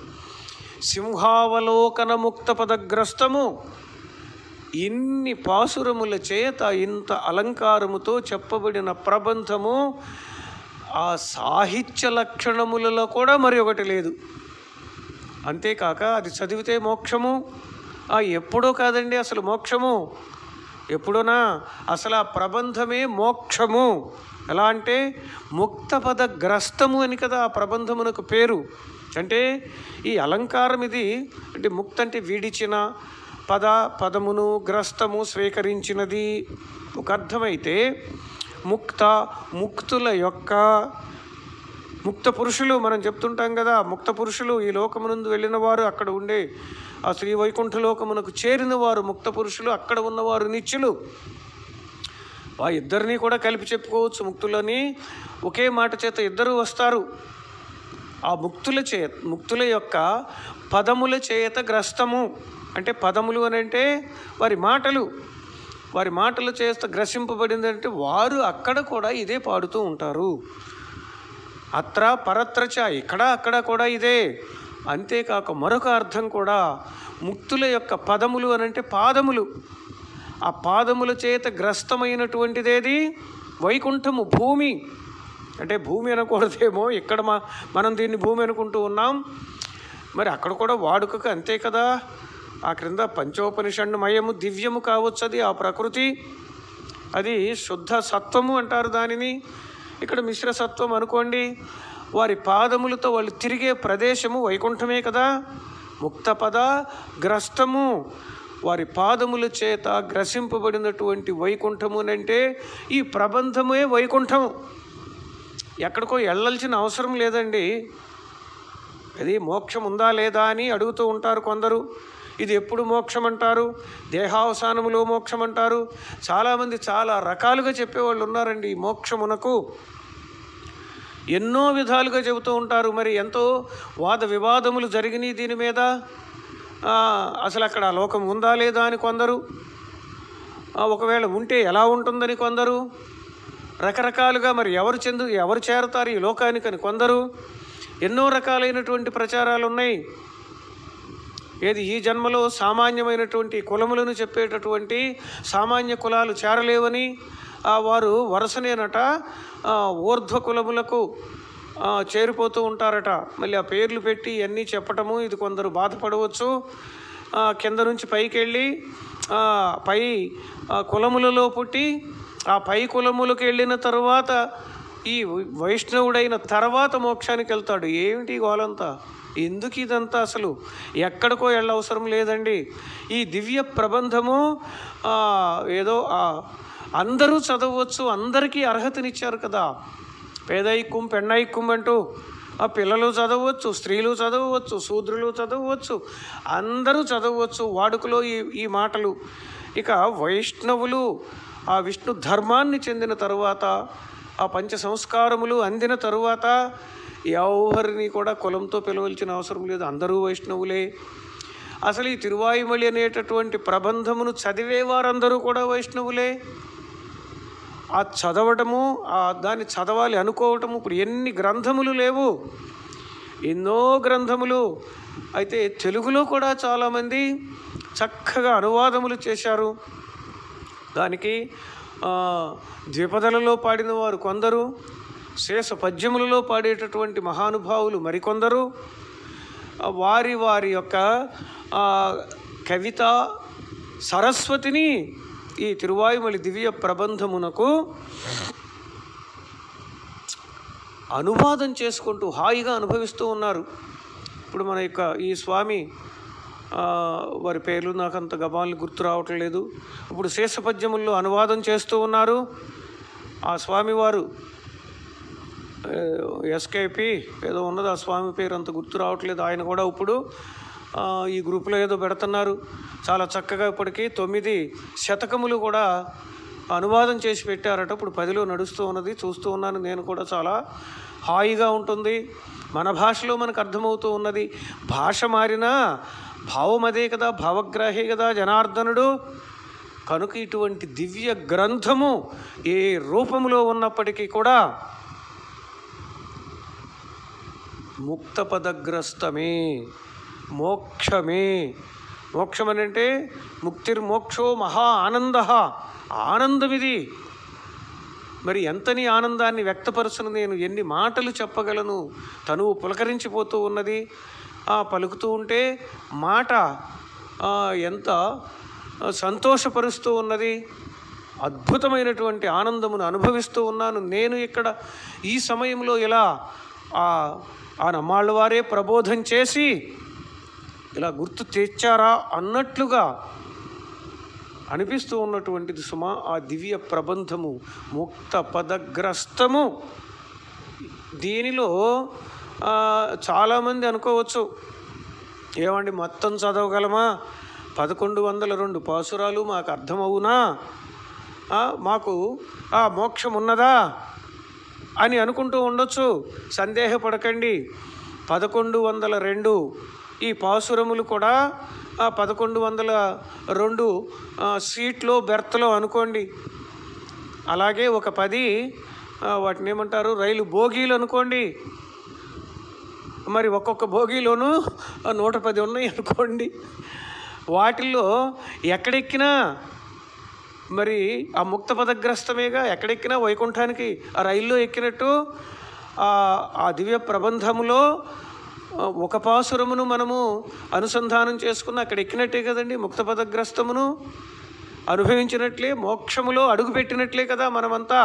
సింహావలోకన ముక్త పదగ్రస్తము ఇన్ని పాసురముల చేత ఇంత అలంకారముతో చెప్పబడిన ప్రబంధము ఆ సాహిత్య లక్షణములలో కూడా మరి ఒకటి లేదు అంతేకాక అది చదివితే మోక్షము ఆ ఎప్పుడో కాదండి అసలు మోక్షము ఎప్పుడోనా అసలు ఆ ప్రబంధమే మోక్షము ఎలా అంటే ముక్తపద గ్రస్తము అని కదా ఆ ప్రబంధమునకు పేరు అంటే ఈ అలంకారం ఇది అంటే ముక్త అంటే విడిచిన పద పదమును గ్రస్తము స్వీకరించినది ఒక అర్థమైతే ముక్త ముక్తుల యొక్క ముక్త పురుషులు మనం చెప్తుంటాం కదా ముక్త పురుషులు ఈ లోకమునందు వెళ్ళిన వారు అక్కడ ఉండే ఆ శ్రీ వైకుంఠ లోకమునకు చేరిన వారు ముక్త పురుషులు అక్కడ ఉన్నవారు నిత్యులు ఆ ఇద్దరిని కూడా కలిపి చెప్పుకోవచ్చు ముక్తులని ఒకే మాట చేత ఇద్దరు వస్తారు ఆ ముక్తుల చే ముక్తుల యొక్క పదముల చేత గ్రస్తము అంటే పదములు అని అంటే వారి మాటలు వారి మాటల చేత గ్రసింపబడిందంటే వారు అక్కడ కూడా ఇదే పాడుతూ ఉంటారు అత్ర పరత్ర చ ఇక్కడ అక్కడ కూడా ఇదే అంతేకాక మరొక అర్థం కూడా ముక్తుల యొక్క పదములు అనంటే పాదములు ఆ పాదముల చేత గ్రస్తమైనటువంటిదేది వైకుంఠము భూమి అంటే భూమి అనకూడదేమో ఇక్కడ మా మనం దీన్ని భూమి అనుకుంటూ ఉన్నాం మరి అక్కడ కూడా వాడుకకు అంతే కదా ఆ క్రింద పంచోపనిషణ్మయము దివ్యము కావచ్చు అది ఆ ప్రకృతి అది శుద్ధ సత్వము అంటారు దానిని ఇక్కడ మిశ్ర సత్వం అనుకోండి వారి పాదములతో వాళ్ళు తిరిగే ప్రదేశము వైకుంఠమే కదా ముక్తపద గ్రస్తము వారి పాదముల చేత గ్రసింపబడినటువంటి వైకుంఠము అంటే ఈ ప్రబంధమే వైకుంఠం ఎక్కడికో వెళ్ళాల్సిన అవసరం లేదండి అది మోక్షం ఉందా లేదా అని అడుగుతూ ఉంటారు కొందరు ఇది ఎప్పుడు మోక్షం అంటారు దేహావసానములో మోక్షం అంటారు చాలామంది చాలా రకాలుగా చెప్పేవాళ్ళు ఉన్నారండి ఈ మోక్షమునకు ఎన్నో విధాలుగా చెబుతూ ఉంటారు మరి ఎంతో వాద వివాదములు జరిగినాయి దీని మీద ఆ, అసలు అక్కడ ఆ లోకం ఉందా లేదా అని కొందరు ఆ, ఒకవేళ ఉంటే ఎలా ఉంటుందని కొందరు రకరకాలుగా మరి ఎవరు చెందు ఎవరు చేరతారు ఈ లోకానికని కొందరు ఎన్నో రకాలైనటువంటి ప్రచారాలు ఉన్నాయి ఏది ఈ జన్మలో సామాన్యమైనటువంటి కులములను చెప్పేటటువంటి సామాన్య కులాలు చేరలేవని ఆ, వారు వరుసనేనట ఆ, ఊర్ధ్వ కులములకు ఆ, చేరిపోతూ ఉంటారట మళ్ళీ ఆ పేర్లు పెట్టి ఇవన్నీ చెప్పటము ఇది కొందరు బాధపడవచ్చు ఆ, కింద నుంచి పైకి వెళ్ళి ఆ, పై ఆ, కులములలో పుట్టి ఆ పై కులములకు వెళ్ళిన తర్వాత ఈ వైష్ణవుడైన తర్వాత మోక్షానికి వెళ్తాడు ఏమిటి ఈ గోలంతా ఎందుకు ఇదంతా అసలు ఎక్కడికో వెళ్ళవసరం లేదండి ఈ దివ్య ప్రబంధము ఆ, ఏదో ఆ, అందరూ చదవచ్చు అందరికీ అర్హతనిచ్చారు కదా పేదైక్కుం పెన్నైక్కుం అంటూ ఆ పిల్లలు చదవచ్చు స్త్రీలు చదవచ్చు శూద్రులు చదవచ్చు అందరూ చదవచ్చు వాడుకలో ఈ ఈ మాటలు ఇక వైష్ణవులు ఆ విష్ణు ధర్మాన్ని చెందిన తరువాత ఆ పంచ సంస్కారములు అందిన తరువాత ఎవరిని కూడా కులంతో పిలవలసిన అవసరం లేదు అందరూ వైష్ణవులే అసలు ఈ తిరువాయుమలి అనేటటువంటి ప్రబంధమును చదివే వారందరూ కూడా వైష్ణవులే ఆ చదవటము ఆ దాన్ని చదవాలి అనుకోవటము ఇప్పుడు ఎన్ని గ్రంథములు లేవు ఎన్నో గ్రంథములు అయితే తెలుగులో కూడా చాలామంది చక్కగా అనువాదములు చేశారు దానికి ఆ, ద్విపదలలో పాడిన వారు కొందరు శేష పద్యములలో పాడేటటువంటి మహానుభావులు మరికొందరు ఆ, వారి వారి యొక్క ఆ, కవిత సరస్వతిని ఈ తిరువాయుమలి దివ్య ప్రబంధమునకు అనువాదం చేసుకుంటూ హాయిగా అనుభవిస్తూ ఉన్నారు ఇప్పుడు మన యొక్క ఈ స్వామి ఆ, వారి పేర్లు నాకు అంత గబాలు గుర్తు రావటం లేదు ఇప్పుడు శేషపద్యముల్లో అనువాదం చేస్తూ ఉన్నారు ఆ స్వామివారు ఎస్కేపి ఏదో ఉన్నది ఆ స్వామి పేరు అంత గుర్తు రావట్లేదు ఆయన కూడా ఇప్పుడు ఆ, ఈ గ్రూపులో ఏదో పెడుతున్నారు చాలా చక్కగా ఇప్పటికీ తొమ్మిది శతకములు కూడా అనువాదం చేసి పెట్టారట ఇప్పుడు పదిలో నడుస్తూ ఉన్నది చూస్తూ ఉన్నాను నేను కూడా చాలా హాయిగా ఉంటుంది మన భాషలో మనకు అర్థమవుతూ ఉన్నది భాష మారినా భావం అదే కదా భావగ్రాహి కదా జనార్దనుడు కనుక ఇటువంటి దివ్య గ్రంథము ఏ రూపంలో ఉన్నప్పటికీ కూడా ముక్తపదగ్రస్తమే మోక్షమే మోక్షం అని అంటే ముక్తిర్మోక్షో మహా ఆనంద ఆనందం ఇది మరి ఎంతని ఆనందాన్ని వ్యక్తపరచను నేను ఎన్ని మాటలు చెప్పగలను తనువు పులకరించిపోతూ ఉన్నది ఆ పలుకుతూ ఉంటే మాట ఆ, ఎంత ఆ, సంతోషపరుస్తూ ఉన్నది అద్భుతమైనటువంటి ఆనందమును అనుభవిస్తూ ఉన్నాను నేను ఇక్కడ ఈ సమయంలో ఇలా ఆ ఆ నమ్మాళ్ళ వారే ప్రబోధం చేసి ఇలా గుర్తు తెచ్చారా అన్నట్లుగా అనిపిస్తూ ఉన్నటువంటిది సుమా ఆ దివ్య ప్రబంధము ముక్త పదగ్రస్తము దీనిలో ఆ, చాలామంది అనుకోవచ్చు ఏమండి మొత్తం చదవగలమా పదకొండు వందల రెండు పాసురాలు మాకు అర్థమవునా ఆ, మాకు ఆ మోక్షం ఉన్నదా అని అనుకుంటూ ఉండొచ్చు సందేహపడకండి పదకొండు వందల రెండు ఈ పాసురములు కూడా ఆ పదకొండు వందల రెండు ఆ, సీట్లో బెర్త్లో అనుకోండి అలాగే ఒక పది ఆ, వాటిని ఏమంటారు రైలు బోగీలు అనుకోండి మరి ఒక్కొక్క భోగిలోనూ ఆ నూట పది ఉన్నాయి అనుకోండి వాటిల్లో ఎక్కడెక్కినా మరి ఆ ముక్త పదగ్రస్తమేగా ఎక్కడెక్కినా వైకుంఠానికి ఆ రైల్లో ఎక్కినట్టు ఆ ఆ దివ్య ప్రబంధములో ఆ, ఒక పాసురమును మనము అనుసంధానం చేసుకున్న అక్కడ ఎక్కినట్టే కదండి ముక్త పదగ్రస్తమును అనుభవించినట్లే మోక్షములో అడుగుపెట్టినట్లే కదా మనమంతా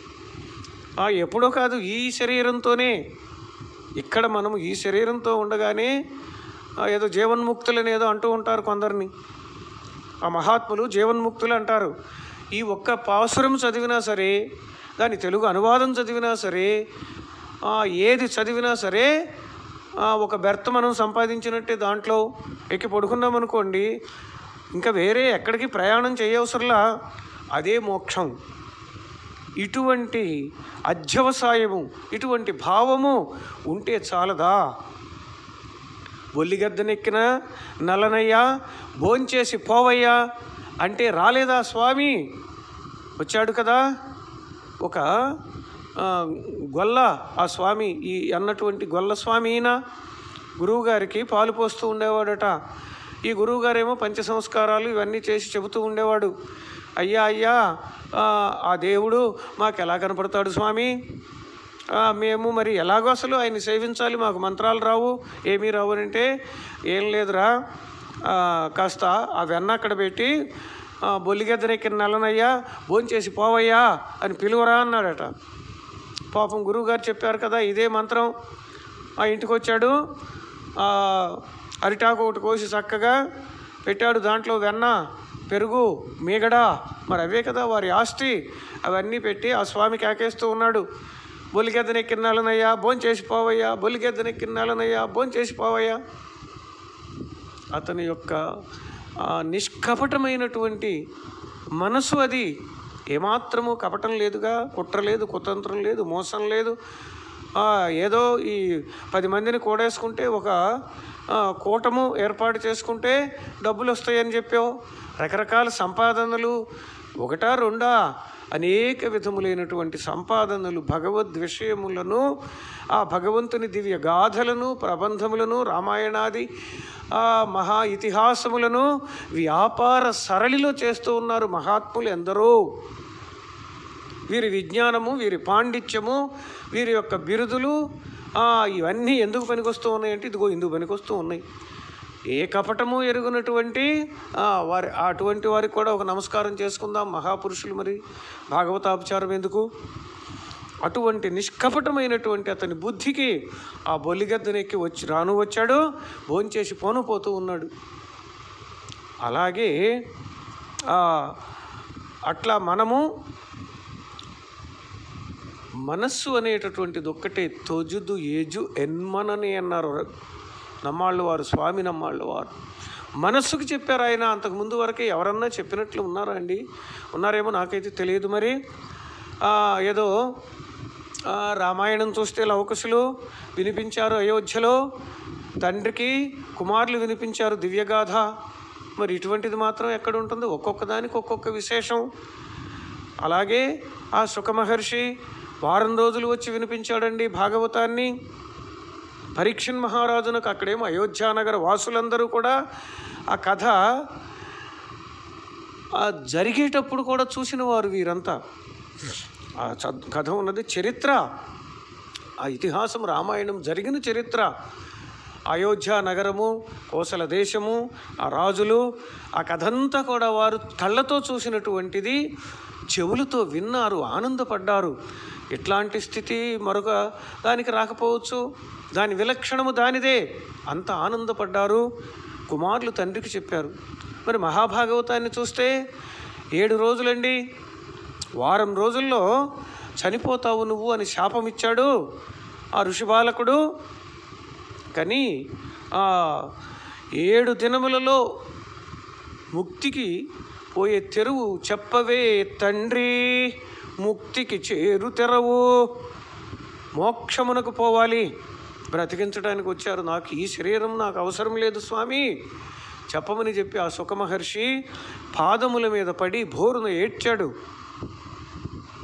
ఆ, ఎప్పుడో కాదు ఈ శరీరంతోనే ఇక్కడ మనము ఈ శరీరంతో ఉండగానే ఆ, ఏదో జీవన్ముక్తులని ఏదో అంటూ ఉంటారు కొందరిని ఆ మహాత్ములు జీవన్ముక్తులు అంటారు ఈ ఒక్క పాసురం చదివినా సరే దాని తెలుగు అనువాదం చదివినా సరే ఆ, ఏది చదివినా సరే ఆ, ఒక బెర్త్ మనం సంపాదించినట్టే దాంట్లో ఎక్కి పడుకున్నాం అనుకోండి ఇంకా వేరే ఎక్కడికి ప్రయాణం చేయవసరంలా అదే మోక్షం ఇటువంటి అధ్యవసాయము ఇటువంటి భావము ఉంటే చాలదా బొల్లిగద్దనెక్కిన నల్లనయ్యా భోంచేసి పోవయ్యా అంటే రాలేదా స్వామి వచ్చాడు కదా ఒక ఆ, గొల్ల ఆ స్వామి ఈ అన్నటువంటి గొల్ల స్వామి ఈయన గురువుగారికి పాలు పోస్తూ ఉండేవాడట ఈ గురువుగారేమో పంచ సంస్కారాలు ఇవన్నీ చేసి చెబుతూ ఉండేవాడు అయ్యా అయ్యా ఆ, ఆ దేవుడు మాకు ఎలా కనపడతాడు స్వామి ఆ, మేము మరి ఎలాగో అసలు ఆయన సేవించాలి మాకు మంత్రాలు రావు ఏమీ రావు అని అంటే ఏం లేదురా ఆ, కాస్త ఆ వెన్న అక్కడ పెట్టి ఆ, బొల్లిగెద్దరెక్కిన నల్లనయ్యా భోంచేసి పోవయ్యా అని పిలువరా అన్నాడట పాపం గురువుగారు చెప్పారు కదా ఇదే మంత్రం ఆ ఇంటికి వచ్చాడు ఆ, అరిటాకు ఒకటి కోసి చక్కగా పెట్టాడు దాంట్లో వెన్న పెరుగు మీగడ మరి అవే కదా వారి ఆస్తి అవన్నీ పెట్టి ఆ స్వామి కేకేస్తూ ఉన్నాడు బొలిగెద్దనెక్కిన్నాళ్ళనయ్యా భోంచేసి పోవయ్యా బొలిగెద్దనెక్కిన్నాళ్ళనయ్యా భోంచేసి పోవయ్యా అతని యొక్క ఆ, నిష్కపటమైనటువంటి మనసు అది ఏమాత్రము కపటం లేదుగా కుట్ర లేదు కుతంత్రం లేదు మోసం లేదు ఆ, ఏదో ఈ పది మందిని కూడేసుకుంటే ఒక ఆ, కూటము ఏర్పాటు చేసుకుంటే డబ్బులు వస్తాయని చెప్పావు రకరకాల సంపాదనలు ఒకటా రెండా అనేక విధములైనటువంటి సంపాదనలు భగవద్ విషయములను ఆ భగవంతుని దివ్య గాథలను ప్రబంధములను రామాయణాది ఆ మహా ఇతిహాసములను వ్యాపార సరళిలో చేస్తూ ఉన్నారు మహాత్ములు ఎందరో వీరి విజ్ఞానము వీరి పాండిత్యము వీరి యొక్క బిరుదులు ఆ, ఇవన్నీ ఎందుకు పనికొస్తూ ఉన్నాయంటే ఇదిగో ఇందుకు పనికొస్తూ ఉన్నాయి ఏ కపటము ఎరుగునటువంటి ఆ, వారి అటువంటి వారికి కూడా ఒక నమస్కారం చేసుకుందాం మహాపురుషులు మరి భాగవతాపచారం ఎందుకు అటువంటి నిష్కపటమైనటువంటి అతని బుద్ధికి ఆ బొల్లిగద్దనెక్కి వచ్చి రాను వచ్చాడు భోంచేసి పోను పోతూ ఉన్నాడు అలాగే ఆ, అట్లా మనము మనస్సు అనేటటువంటిది ఒక్కటే తొజుదు ఏజు ఎన్మనని అన్నారు నమ్మాళ్ళు వారు స్వామి నమ్మాళ్ళు వారు మనస్సుకు చెప్పారు ఆయన అంతకుముందు వరకే ఎవరన్నా చెప్పినట్లు ఉన్నారా అండి ఉన్నారేమో నాకైతే తెలియదు మరి ఆ, ఏదో ఆ, రామాయణం చూస్తే లవకుశులు వినిపించారు అయోధ్యలో తండ్రికి కుమారులు వినిపించారు దివ్యగాథ మరి ఇటువంటిది మాత్రం ఎక్కడ ఉంటుంది ఒక్కొక్క దానికి ఒక్కొక్క విశేషం అలాగే ఆ సుఖమహర్షి వారం రోజులు వచ్చి వినిపించాడండి భాగవతాన్ని పరీక్షన్ మహారాజునకు అక్కడేమో అయోధ్యానగర వాసులందరూ కూడా ఆ కథ ఆ జరిగేటప్పుడు కూడా చూసిన వారు వీరంతా ఆ చద్- కథ ఉన్నది చరిత్ర ఆ ఇతిహాసం రామాయణం జరిగిన చరిత్ర అయోధ్య నగరము కోసల దేశము ఆ రాజులు ఆ కథంతా కూడా వారు కళ్ళతో చూసినటువంటిది చెవులతో విన్నారు ఆనందపడ్డారు ఇట్లాంటి స్థితి మరొక దానికి రాకపోవచ్చు దాని విలక్షణము దానిదే అంత ఆనందపడ్డారు కుమారులు తండ్రికి చెప్పారు మరి మహాభాగవతాన్ని చూస్తే ఏడు రోజులండి వారం రోజుల్లో చనిపోతావు నువ్వు అని శాపం ఇచ్చాడు ఆ ఋషి బాలకుడు కానీ ఆ ఏడు దినములలో ముక్తికి పోయే తెరువు చెప్పవే తండ్రి ముక్తికి చేరు తెరవు మోక్షమునకు పోవాలి బ్రతికించడానికి వచ్చారు నాకు ఈ శరీరం నాకు అవసరం లేదు స్వామి చెప్పమని చెప్పి ఆ సుఖమహర్షి పాదముల మీద పడి భోరున ఏడ్చాడు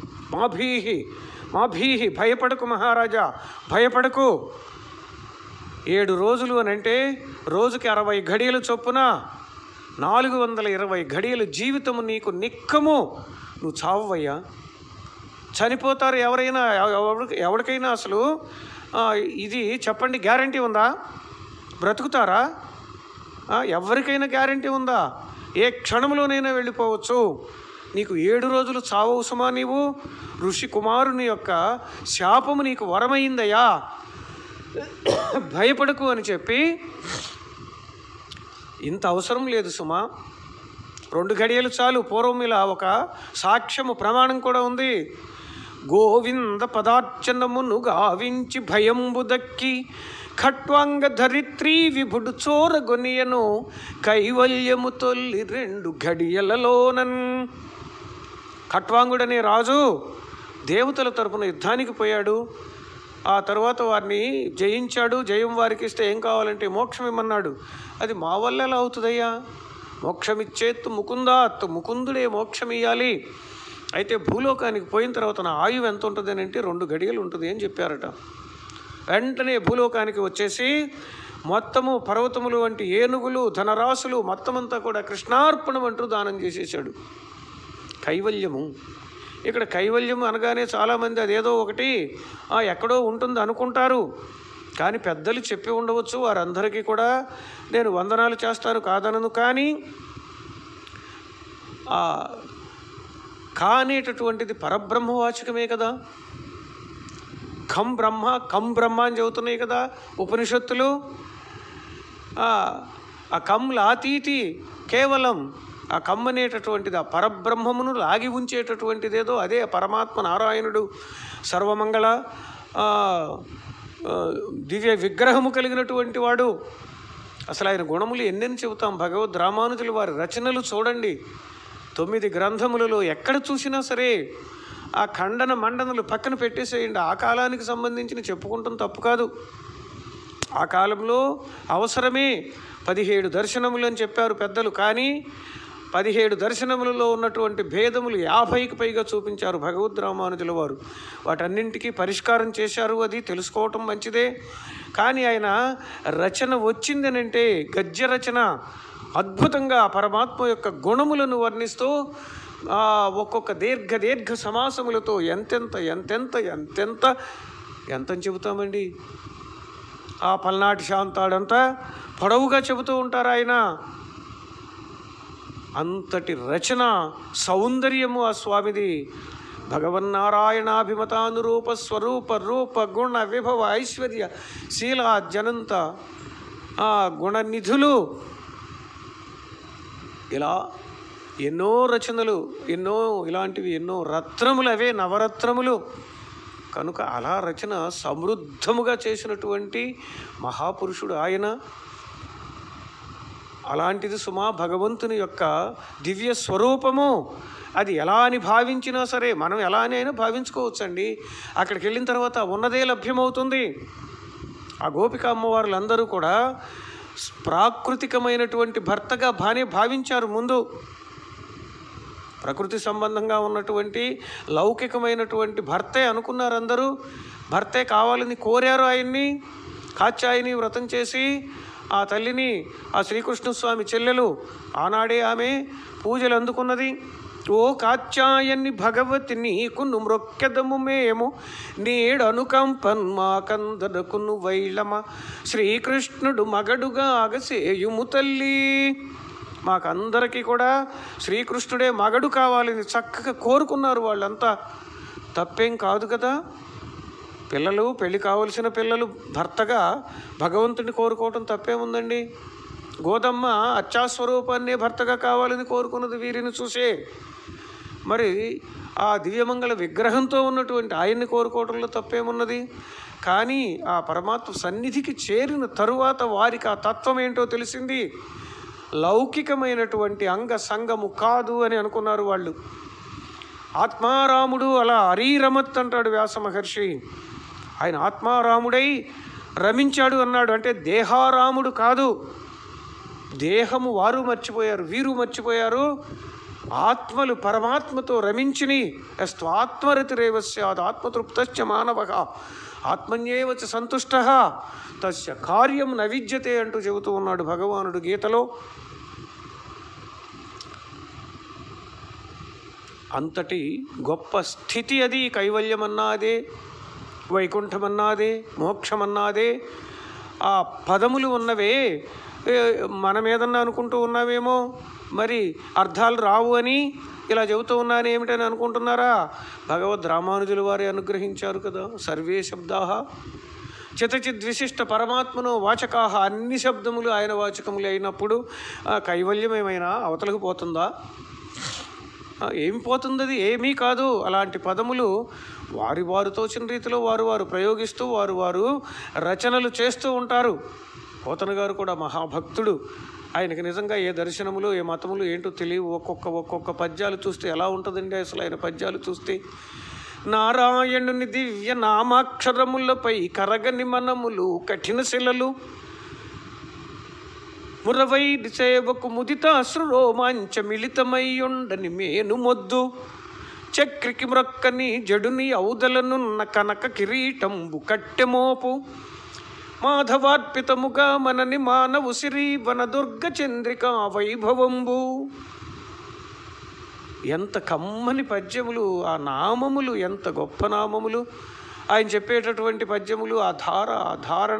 మా భీహి మా భీహి భయపడకు మహారాజా భయపడకు ఏడు రోజులు అని అంటే రోజుకి అరవై ఘడియలు చొప్పున నాలుగు వందల ఇరవై ఘడియల జీవితము నీకు నిక్కము నువ్వు చావయ్యా చనిపోతారు ఎవరైనా ఎవరికి ఎవరికైనా అసలు ఆ, ఇది చెప్పండి గ్యారంటీ ఉందా బ్రతుకుతారా ఆ, ఎవరికైనా గ్యారంటీ ఉందా ఏ క్షణంలోనైనా వెళ్ళిపోవచ్చు నీకు ఏడు రోజులు చావవసమా నీవు ఋషి కుమారుని యొక్క శాపము నీకు వరమైందయ్యా భయపడకు అని చెప్పి ఇంత అవసరం లేదు సుమా రెండు గడియలు చాలు పూర్వం ఇలా ఒక సాక్ష్యము ప్రమాణం కూడా ఉంది గోవింద పదార్చనమును గావించి భయంబు దక్కి ఖట్వాంగ ధరిత్రి విభుడు చోరగొనియను కైవల్యము తొల్లి రెండు గడియలలోనన్ ఖట్వాంగుడనే రాజు దేవతల తరపున యుద్ధానికి పోయాడు ఆ తర్వాత వారిని జయించాడు జయం వారికి ఇస్తే ఏం కావాలంటే మోక్షం ఇమ్మన్నాడు అది మా వల్ల ఎలా అవుతుందయ్యా మోక్షం ఇచ్చేత్తు ముకుందాత్ ముకుందుడే మోక్షం ఇవ్వాలి అయితే భూలోకానికి పోయిన తర్వాత నా ఆయువు ఎంత ఉంటుంది అని అంటే రెండు గడియలు ఉంటుంది అని చెప్పారట వెంటనే భూలోకానికి వచ్చేసి మొత్తము పర్వతములు వంటి ఏనుగులు ధనరాశులు మొత్తమంతా కూడా కృష్ణార్పణం అంటూ దానం చేసేసాడు కైవల్యము ఇక్కడ కైవల్యం అనగానే చాలామంది అదేదో ఒకటి ఆ, ఎక్కడో ఉంటుంది అనుకుంటారు కానీ పెద్దలు చెప్పి ఉండవచ్చు వారందరికీ కూడా నేను వందనాలు చేస్తాను కాదనను కానీ ఆ కా అనేటటువంటిది పరబ్రహ్మవాచకమే కదా ఖం బ్రహ్మ కం బ్రహ్మ అని చెబుతున్నాయి కదా ఉపనిషత్తులు ఆ ఆ కమ్లాతీతి కేవలం ఆ కమ్ అనేటటువంటిది ఆ పరబ్రహ్మమును లాగి ఉంచేటటువంటిది ఏదో అదే పరమాత్మ నారాయణుడు సర్వమంగళ ఆ, ఆ, దివ్య విగ్రహము కలిగినటువంటి వాడు అసలు ఆయన గుణములు ఎన్నెన్ని చెబుతాం భగవద్ రామానుజులు వారి రచనలు చూడండి తొమ్మిది గ్రంథములలో ఎక్కడ చూసినా సరే ఆ ఖండన మండనలు పక్కన పెట్టేసేయండి ఆ కాలానికి సంబంధించిన చెప్పుకుంటాం తప్పు కాదు ఆ కాలంలో అవసరమే పదిహేడు దర్శనములు అని చెప్పారు పెద్దలు కానీ పదిహేడు దర్శనములలో ఉన్నటువంటి భేదములు యాభైకి పైగా చూపించారు భగవద్ రామానుజుల వారు వాటన్నింటికీ పరిష్కారం చేశారు అది తెలుసుకోవటం మంచిదే కానీ ఆయన రచన వచ్చిందనంటే గద్య రచన అద్భుతంగా పరమాత్మ యొక్క గుణములను వర్ణిస్తూ ఆ ఒక్కొక్క దీర్ఘ దీర్ఘ సమాసములతో ఎంతెంత ఎంతెంత ఎంతెంత ఎంతని చెబుతామండి ఆ పల్నాటి శాంతాడంతా పొడవుగా చెబుతూ ఉంటారు ఆయన అంతటి రచన సౌందర్యము ఆ స్వామిది భగవన్నారాయణాభిమతానురూప స్వరూప రూప గుణ విభవ ఐశ్వర్య శీల జనంత ఆ గుణనిధులు ఇలా ఎన్నో రచనలు ఎన్నో ఇలాంటివి ఎన్నో రత్నములు అవే నవరత్నములు కనుక అలా రచన సమృద్ధముగా చేసినటువంటి మహాపురుషుడు ఆయన అలాంటిది సుమా భగవంతుని యొక్క దివ్య స్వరూపము అది ఎలా అని భావించినా సరే మనం ఎలా అని అయినా భావించుకోవచ్చండి అక్కడికి వెళ్ళిన తర్వాత ఉన్నదే లభ్యమవుతుంది ఆ గోపిక అమ్మవారులందరూ కూడా ప్రాకృతికమైనటువంటి భర్తగా బానే భావించారు ముందు ప్రకృతి సంబంధంగా ఉన్నటువంటి లౌకికమైనటువంటి భర్తే అనుకున్నారు అందరూ భర్తే కావాలని కోరారు ఆయన్ని కాత్యాయని వ్రతం చేసి ఆ తల్లిని ఆ శ్రీకృష్ణస్వామి చెల్లెలు ఆనాడే ఆమె పూజలు అందుకున్నది ఓ కాత్యాయని భగవతి నీకును మ్రొక్కెదము మేము నేడనుకంపన్మాకందడకును వైళమ శ్రీకృష్ణుడు మగడుగా అగసేయుము తల్లి మాకందరికీ కూడా శ్రీకృష్ణుడే మగడు కావాలని చక్కగా కోరుకున్నారు వాళ్ళంతా తప్పేం కాదు కదా పిల్లలు పెళ్లి కావలసిన పిల్లలు భర్తగా భగవంతుని కోరుకోవటం తప్పేముందండి గోదమ్మ అచ్చాస్వరూపాన్నే భర్తగా కావాలని కోరుకున్నది వీరిని చూసే మరి ఆ దివ్యమంగళ విగ్రహంతో ఉన్నటువంటి ఆయన్ని కోరుకోవడంలో తప్పేమున్నది కానీ ఆ పరమాత్మ సన్నిధికి చేరిన తరువాత వారికి ఆ తత్వం ఏంటో తెలిసింది లౌకికమైనటువంటి అంగ సంగము కాదు అని అనుకున్నారు వాళ్ళు ఆత్మారాముడు అలా అరీరమత్ అంటాడు వ్యాస మహర్షి ఆయన ఆత్మారాముడై రమించాడు అన్నాడు అంటే దేహారాముడు కాదు దేహము వారు మర్చిపోయారు వీరు మర్చిపోయారు ఆత్మలు పరమాత్మతో రమించిని స్వాత్మరతిరేవ స్యాద్ ఆత్మతృప్తశ్చ మానవ ఆత్మన్యేవచ సంతుష్ట తస్య కార్యం నవిద్యతే అంటూ చెబుతూ ఉన్నాడు భగవానుడు గీతలో అంతటి గొప్ప స్థితి అది కైవల్యమన్నాదే వైకుంఠమన్నాదే మోక్షమన్నాదే ఆ పదములు ఉన్నవే ఏ, మనం ఏదన్నా అనుకుంటూ ఉన్నావేమో మరి అర్థాలు రావు అని ఇలా చెబుతూ ఉన్నాను ఏమిటని అనుకుంటున్నారా భగవద్ రామానుజుల వారి అనుగ్రహించారు కదా సర్వే శబ్దా చితచిద్ విశిష్ట పరమాత్మను వాచకాహ అన్ని శబ్దములు ఆయన వాచకములు అయినప్పుడు ఆ కైవల్యం ఏమైనా అవతలకు పోతుందా ఆ, ఏం పోతుంది అది ఏమీ కాదు అలాంటి పదములు వారి వారు తోచిన రీతిలో వారు వారు ప్రయోగిస్తూ వారు వారు రచనలు చేస్తూ ఉంటారు పోతన గారు కూడా మహాభక్తుడు ఆయనకి నిజంగా ఏ దర్శనములు ఏ మతములు ఏంటో తెలియవు ఒక్కొక్క ఒక్కొక్క పద్యాలు చూస్తే ఎలా ఉంటుందండి అసలు ఆయన పద్యాలు చూస్తే నారాయణుని దివ్య నామాక్షరములపై కరగని మనములు కఠిన శిలలు మురవై సేవకు ముదిత అశ్రురోమాంచ మిళితమయ్యుండని మేను మొద్దు చక్రికి మ్రొక్కని జడుని ఔదలనున్న కనక కిరీటంబు కట్టెమోపు మాధవార్పితముగా మనని మానవు సిరి వనదుర్గ చంద్రిక వైభవంబు ఎంత కమ్మని పద్యములు ఆ నామములు ఎంత గొప్ప నామములు ఆయన చెప్పేటటువంటి పద్యములు ఆ ధార ఆ ధారణ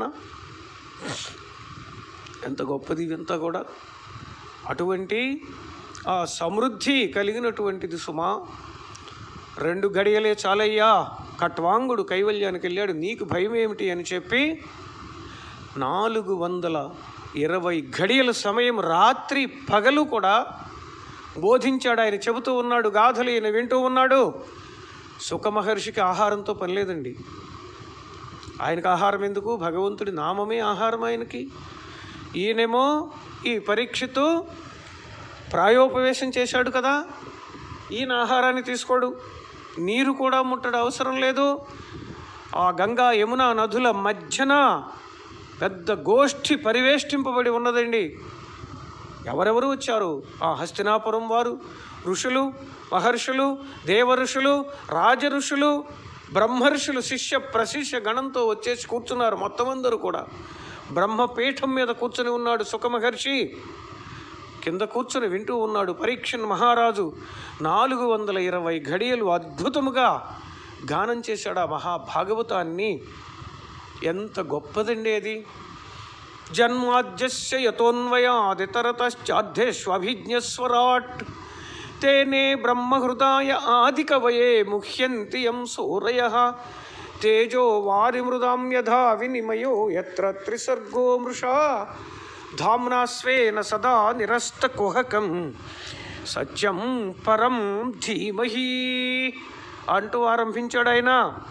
ఎంత గొప్పది ఇదంతా కూడా అటువంటి ఆ సమృద్ధి కలిగినటువంటిది సుమా రెండు గడియలే చాలయ్యా కట్వాంగుడు కైవల్యానికి వెళ్ళాడు నీకు భయం ఏమిటి అని చెప్పి నాలుగు వందల ఇరవై గడియల సమయం రాత్రి పగలు కూడా బోధించాడు ఆయన చెబుతూ ఉన్నాడు గాథలు ఈయన వింటూ ఉన్నాడు సుఖమహర్షికి ఆహారంతో పని లేదండి ఆయనకు ఆహారం ఎందుకు భగవంతుడి నామమే ఆహారం ఆయనకి ఈయనేమో ఈ పరీక్షతో ప్రాయోపవేశం చేశాడు కదా ఈయన ఆహారాన్ని తీసుకోడు నీరు కూడా ముట్టడం అవసరం లేదు ఆ గంగా యమున నదుల మధ్యన పెద్ద గోష్ఠి పరివేష్టింపబడి ఉన్నదండి ఎవరెవరు వచ్చారు ఆ హస్తినాపురం వారు ఋషులు మహర్షులు దేవ ఋషులు రాజ ఋషులు బ్రహ్మర్షులు శిష్య ప్రశిష్య గణంతో వచ్చేసి కూర్చున్నారు మొత్తం అందరూ కూడా బ్రహ్మపీఠం మీద కూర్చుని ఉన్నాడు సుఖమహర్షి కింద కూర్చుని వింటూ ఉన్నాడు పరీక్షన్ మహారాజు నాలుగు వందల ఇరవై ఘడియలు అద్భుతముగా గానం చేశాడు ఆ మహాభాగవతాన్ని ఎంత గొప్పదండి అది జన్మాద్యస్య యతోన్వయాదితరతశ్చాధ్యేష్వభిజ్ఞస్వరాట్ తేనే బ్రహ్మహృదాయ ఆదికవయే ముహ్యంతి యం సూరయ తేజో వారిమృదాం యథా వినిమయో ఎత్ర త్రిసర్గో మృషా ధామ్నా స్వేన సదా నిరస్తకుహకం సత్యం పరం ధీమహి అంటూ ఆరంభించాడు ఆయన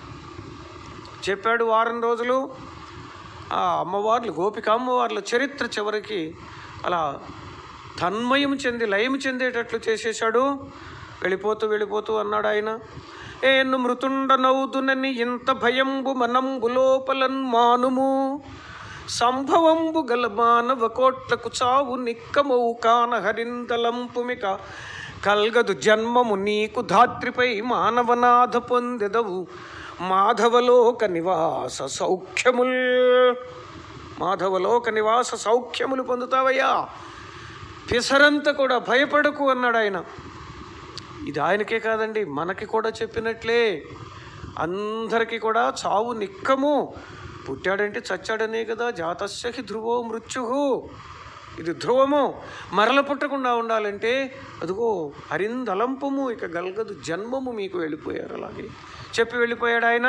చెప్పాడు వారం రోజులు ఆ అమ్మవార్లు గోపిక అమ్మవార్ల చరిత్ర చివరికి అలా తన్మయం చెంది లయం చెందేటట్లు చేసేశాడు వెళ్ళిపోతూ వెళ్ళిపోతూ అన్నాడు ఆయన ఏను మృతుండనవుదునని ఇంత భయంబు మనంబు లోపలన్ మానుము సంభవంబు గల మానవ కోట్లకు చావు నిక్కమౌ కాన హరింతలంపుమిక కల్గదు జన్మము నీకు ధాత్రిపై మానవనాథ పొందెదవు మాధవలోక నివాస సౌఖ్యముల్ మాధవలోక నివాస సౌఖ్యములు పొందుతావయ్యా పిసరంత కూడా భయపడకు అన్నాడు ఆయన ఇది ఆయనకే కాదండి మనకి కూడా చెప్పినట్లే అందరికీ కూడా చావు నిక్కము పుట్టాడంటే చచ్చాడనే కదా జాతస్యకి ధ్రువో మృత్యు ఇది ధ్రువము మరల పుట్టకుండా ఉండాలంటే అదిగో హరిందలంపము ఇక గల్గదు జన్మము మీకు వెళ్ళిపోయారు అలాగే చెప్పి వెళ్ళిపోయాడు ఆయన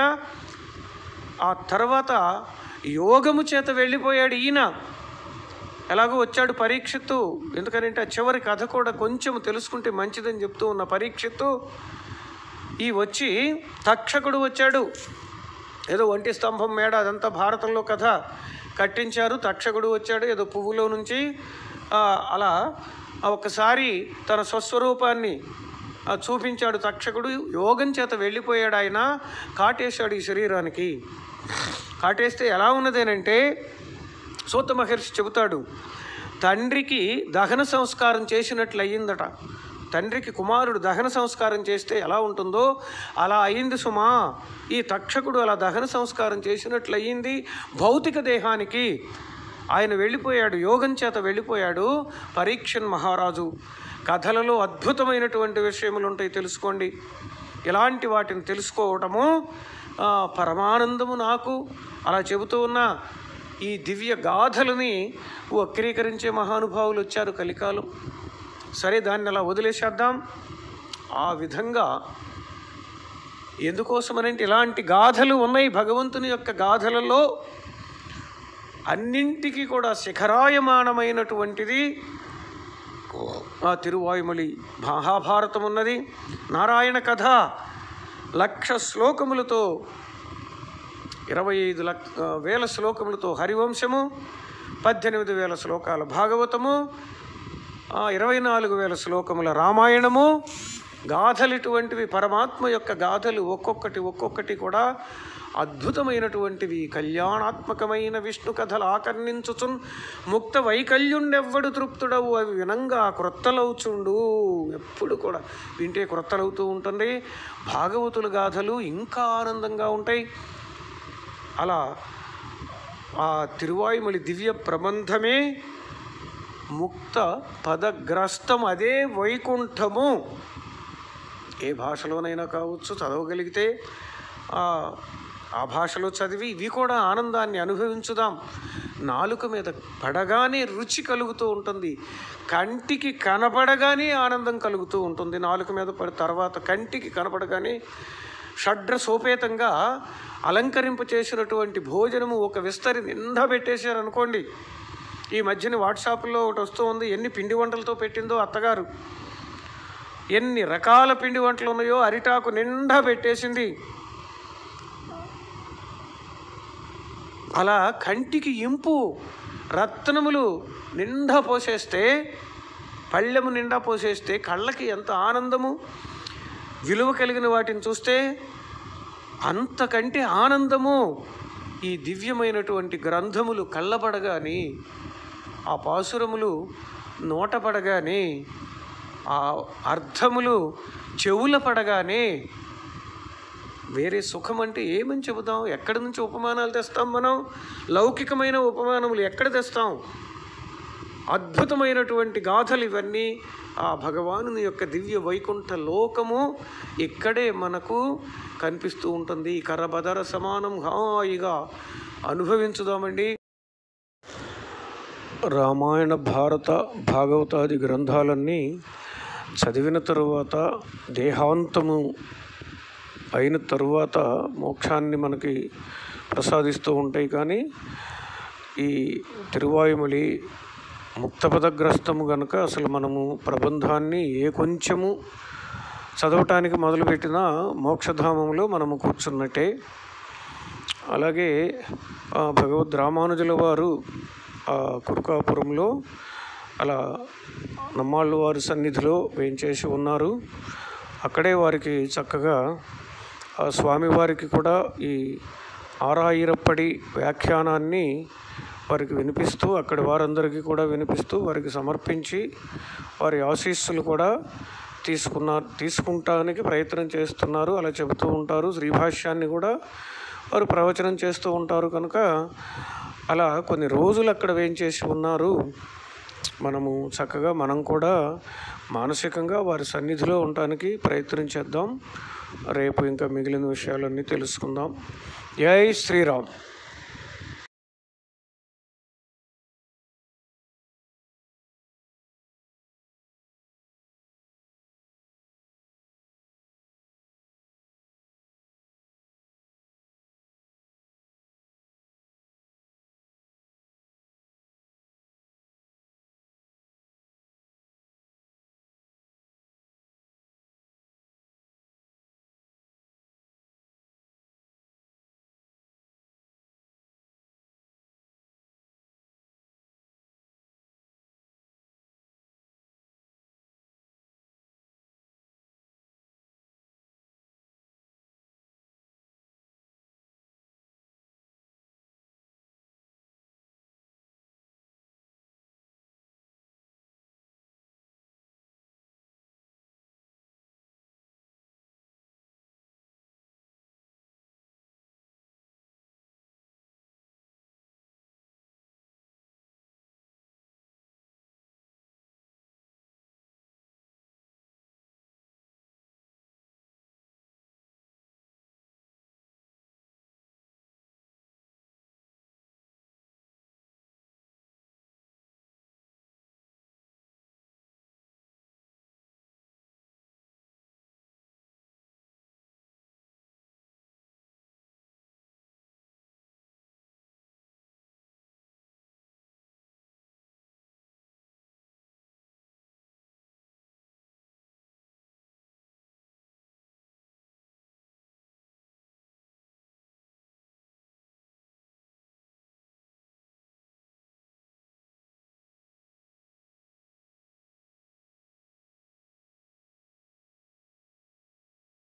ఆ తర్వాత యోగము చేత వెళ్ళిపోయాడు ఈయన ఎలాగో వచ్చాడు పరీక్షిత్తు ఎందుకంటే ఆ చివరి కథ కూడా కొంచెం తెలుసుకుంటే మంచిదని చెప్తూ ఉన్న పరీక్షిత్తు ఈ వచ్చి తక్షకుడు వచ్చాడు ఏదో ఒంటి స్తంభం మేడ అదంతా భారతంలో కథ కట్టించారు తక్షకుడు వచ్చాడు ఏదో పువ్వులో నుంచి ఆ, అలా ఆ ఒక్కసారి తన స్వస్వరూపాన్ని ఆ, చూపించాడు తక్షకుడు యోగం చేత వెళ్ళిపోయాడు ఆయన కాటేశాడు ఈ శరీరానికి కాటేస్తే ఎలా ఉన్నదేనంటే సూత మహర్షి చెబుతాడు తండ్రికి దహన సంస్కారం చేసినట్లు అయ్యిందట తండ్రికి కుమారుడు దహన సంస్కారం చేస్తే ఎలా ఉంటుందో అలా అయింది సుమా ఈ తక్షకుడు అలా దహన సంస్కారం చేసినట్లు అయ్యింది భౌతిక దేహానికి ఆయన వెళ్ళిపోయాడు యోగం చేత వెళ్ళిపోయాడు పరీక్షన్ మహారాజు కథలలో అద్భుతమైనటువంటి విషయములు ఉంటాయి తెలుసుకోండి ఇలాంటి వాటిని తెలుసుకోవటము ఆ, పరమానందము నాకు అలా చెబుతూ ఉన్న ఈ దివ్య గాథలని వక్రీకరించే మహానుభావులు వచ్చారు కలికాలం సరే దాన్ని అలా వదిలేసేద్దాం ఆ విధంగా ఎందుకోసమనంటే ఇలాంటి గాథలు ఉన్నాయి భగవంతుని యొక్క గాథలలో అన్నింటికీ కూడా శిఖరాయమానమైనటువంటిది ఆ తిరువాయుమలి మహాభారతం ఉన్నది నారాయణ కథ లక్ష శ్లోకములతో ఇరవై ఐదు లక్ ఆ, వేల శ్లోకములతో హరివంశము పద్దెనిమిది వేల శ్లోకాల భాగవతము ఆ, ఇరవై నాలుగు వేల శ్లోకముల రామాయణము గాథలు ఇటువంటివి పరమాత్మ యొక్క గాథలు ఒక్కొక్కటి ఒక్కొక్కటి కూడా అద్భుతమైనటువంటివి కళ్యాణాత్మకమైన విష్ణు కథలు ఆకర్ణించుచున్ ముక్త వైకల్యుండెవ్వడు తృప్తుడవు అవి వినంగా క్రొత్తలవుచుండు ఎప్పుడు కూడా వింటే క్రొత్తలవుతూ ఉంటుంది భాగవతుల గాథలు ఇంకా ఆనందంగా ఉంటాయి అలా ఆ తిరువాయుమలి దివ్య ప్రబంధమే ముక్త పదగ్రస్తం అదే వైకుంఠము ఏ భాషలోనైనా కావచ్చు చదవగలిగితే ఆ ఆ భాషలో చదివి ఇవి కూడా ఆనందాన్ని అనుభవించుదాం నాలుక మీద పడగానే రుచి కలుగుతూ ఉంటుంది కంటికి కనపడగానే ఆనందం కలుగుతూ ఉంటుంది నాలుక మీద పడి తర్వాత కంటికి కనపడగానే షడ్ర సోపేతంగా అలంకరింప చేసినటువంటి భోజనము ఒక విస్తరి నిండా పెట్టేశారు అనుకోండి ఈ మధ్యన వాట్సాప్లో ఒకటి వస్తూ ఉంది ఎన్ని పిండి వంటలతో పెట్టిందో అత్తగారు ఎన్ని రకాల పిండి వంటలు ఉన్నాయో అరిటాకు నిండా పెట్టేసింది అలా కంటికి ఇంపు రత్నములు నిండా పోసేస్తే పళ్ళెము నిండా పోసేస్తే కళ్ళకి ఎంత ఆనందము విలువ కలిగిన వాటిని చూస్తే అంతకంటే ఆనందము ఈ దివ్యమైనటువంటి గ్రంథములు కళ్ళబడగాని ఆ పాసురములు నోటపడగానే ఆ అర్థములు చెవుల పడగానే వేరే సుఖం అంటే ఏమని చెబుతాం ఎక్కడి నుంచి ఉపమానాలు తెస్తాం మనం లౌకికమైన ఉపమానములు ఎక్కడ తెస్తాం అద్భుతమైనటువంటి గాథలు ఇవన్నీ ఆ భగవానుని యొక్క దివ్య వైకుంఠ లోకము ఇక్కడే మనకు కనిపిస్తూ ఉంటుంది కరబదర సమానం హాయిగా అనుభవించుదామండి రామాయణ భారత భాగవతాది గ్రంథాలన్నీ చదివిన తరువాత దేహాంతము అయిన తరువాత మోక్షాన్ని మనకి ప్రసాదిస్తూ ఉంటాయి కానీ ఈ తిరువాయుమలి ముక్తపదగ్రస్తము గనుక అసలు మనము ప్రబంధాన్ని ఏ కొంచెము చదవటానికి మొదలుపెట్టినా మోక్షధామంలో మనము కూర్చున్నట్టే అలాగే ఆ, భగవద్ రామానుజుల వారు ఆ కురుకాపురంలో అలా నమ్మాళ్ళు వారి సన్నిధిలో వేయించేసి ఉన్నారు అక్కడే వారికి చక్కగా ఆ స్వామివారికి కూడా ఈ ఆరాయిరప్పడి వ్యాఖ్యానాన్ని వారికి వినిపిస్తూ అక్కడి వారందరికీ కూడా వినిపిస్తూ వారికి సమర్పించి వారి ఆశీస్సులు కూడా తీసుకున్నారు తీసుకుంటానికి ప్రయత్నం చేస్తున్నారు అలా చెబుతూ ఉంటారు శ్రీభాష్యాన్ని కూడా వారు ప్రవచనం చేస్తూ ఉంటారు కనుక అలా కొన్ని రోజులు అక్కడ వేయించేసి ఉన్నారు మనము చక్కగా మనం కూడా మానసికంగా వారి సన్నిధిలో ఉండటానికి ప్రయత్నం చేద్దాం రేపు ఇంకా మిగిలిన విషయాలన్నీ తెలుసుకుందాం జై శ్రీరామ్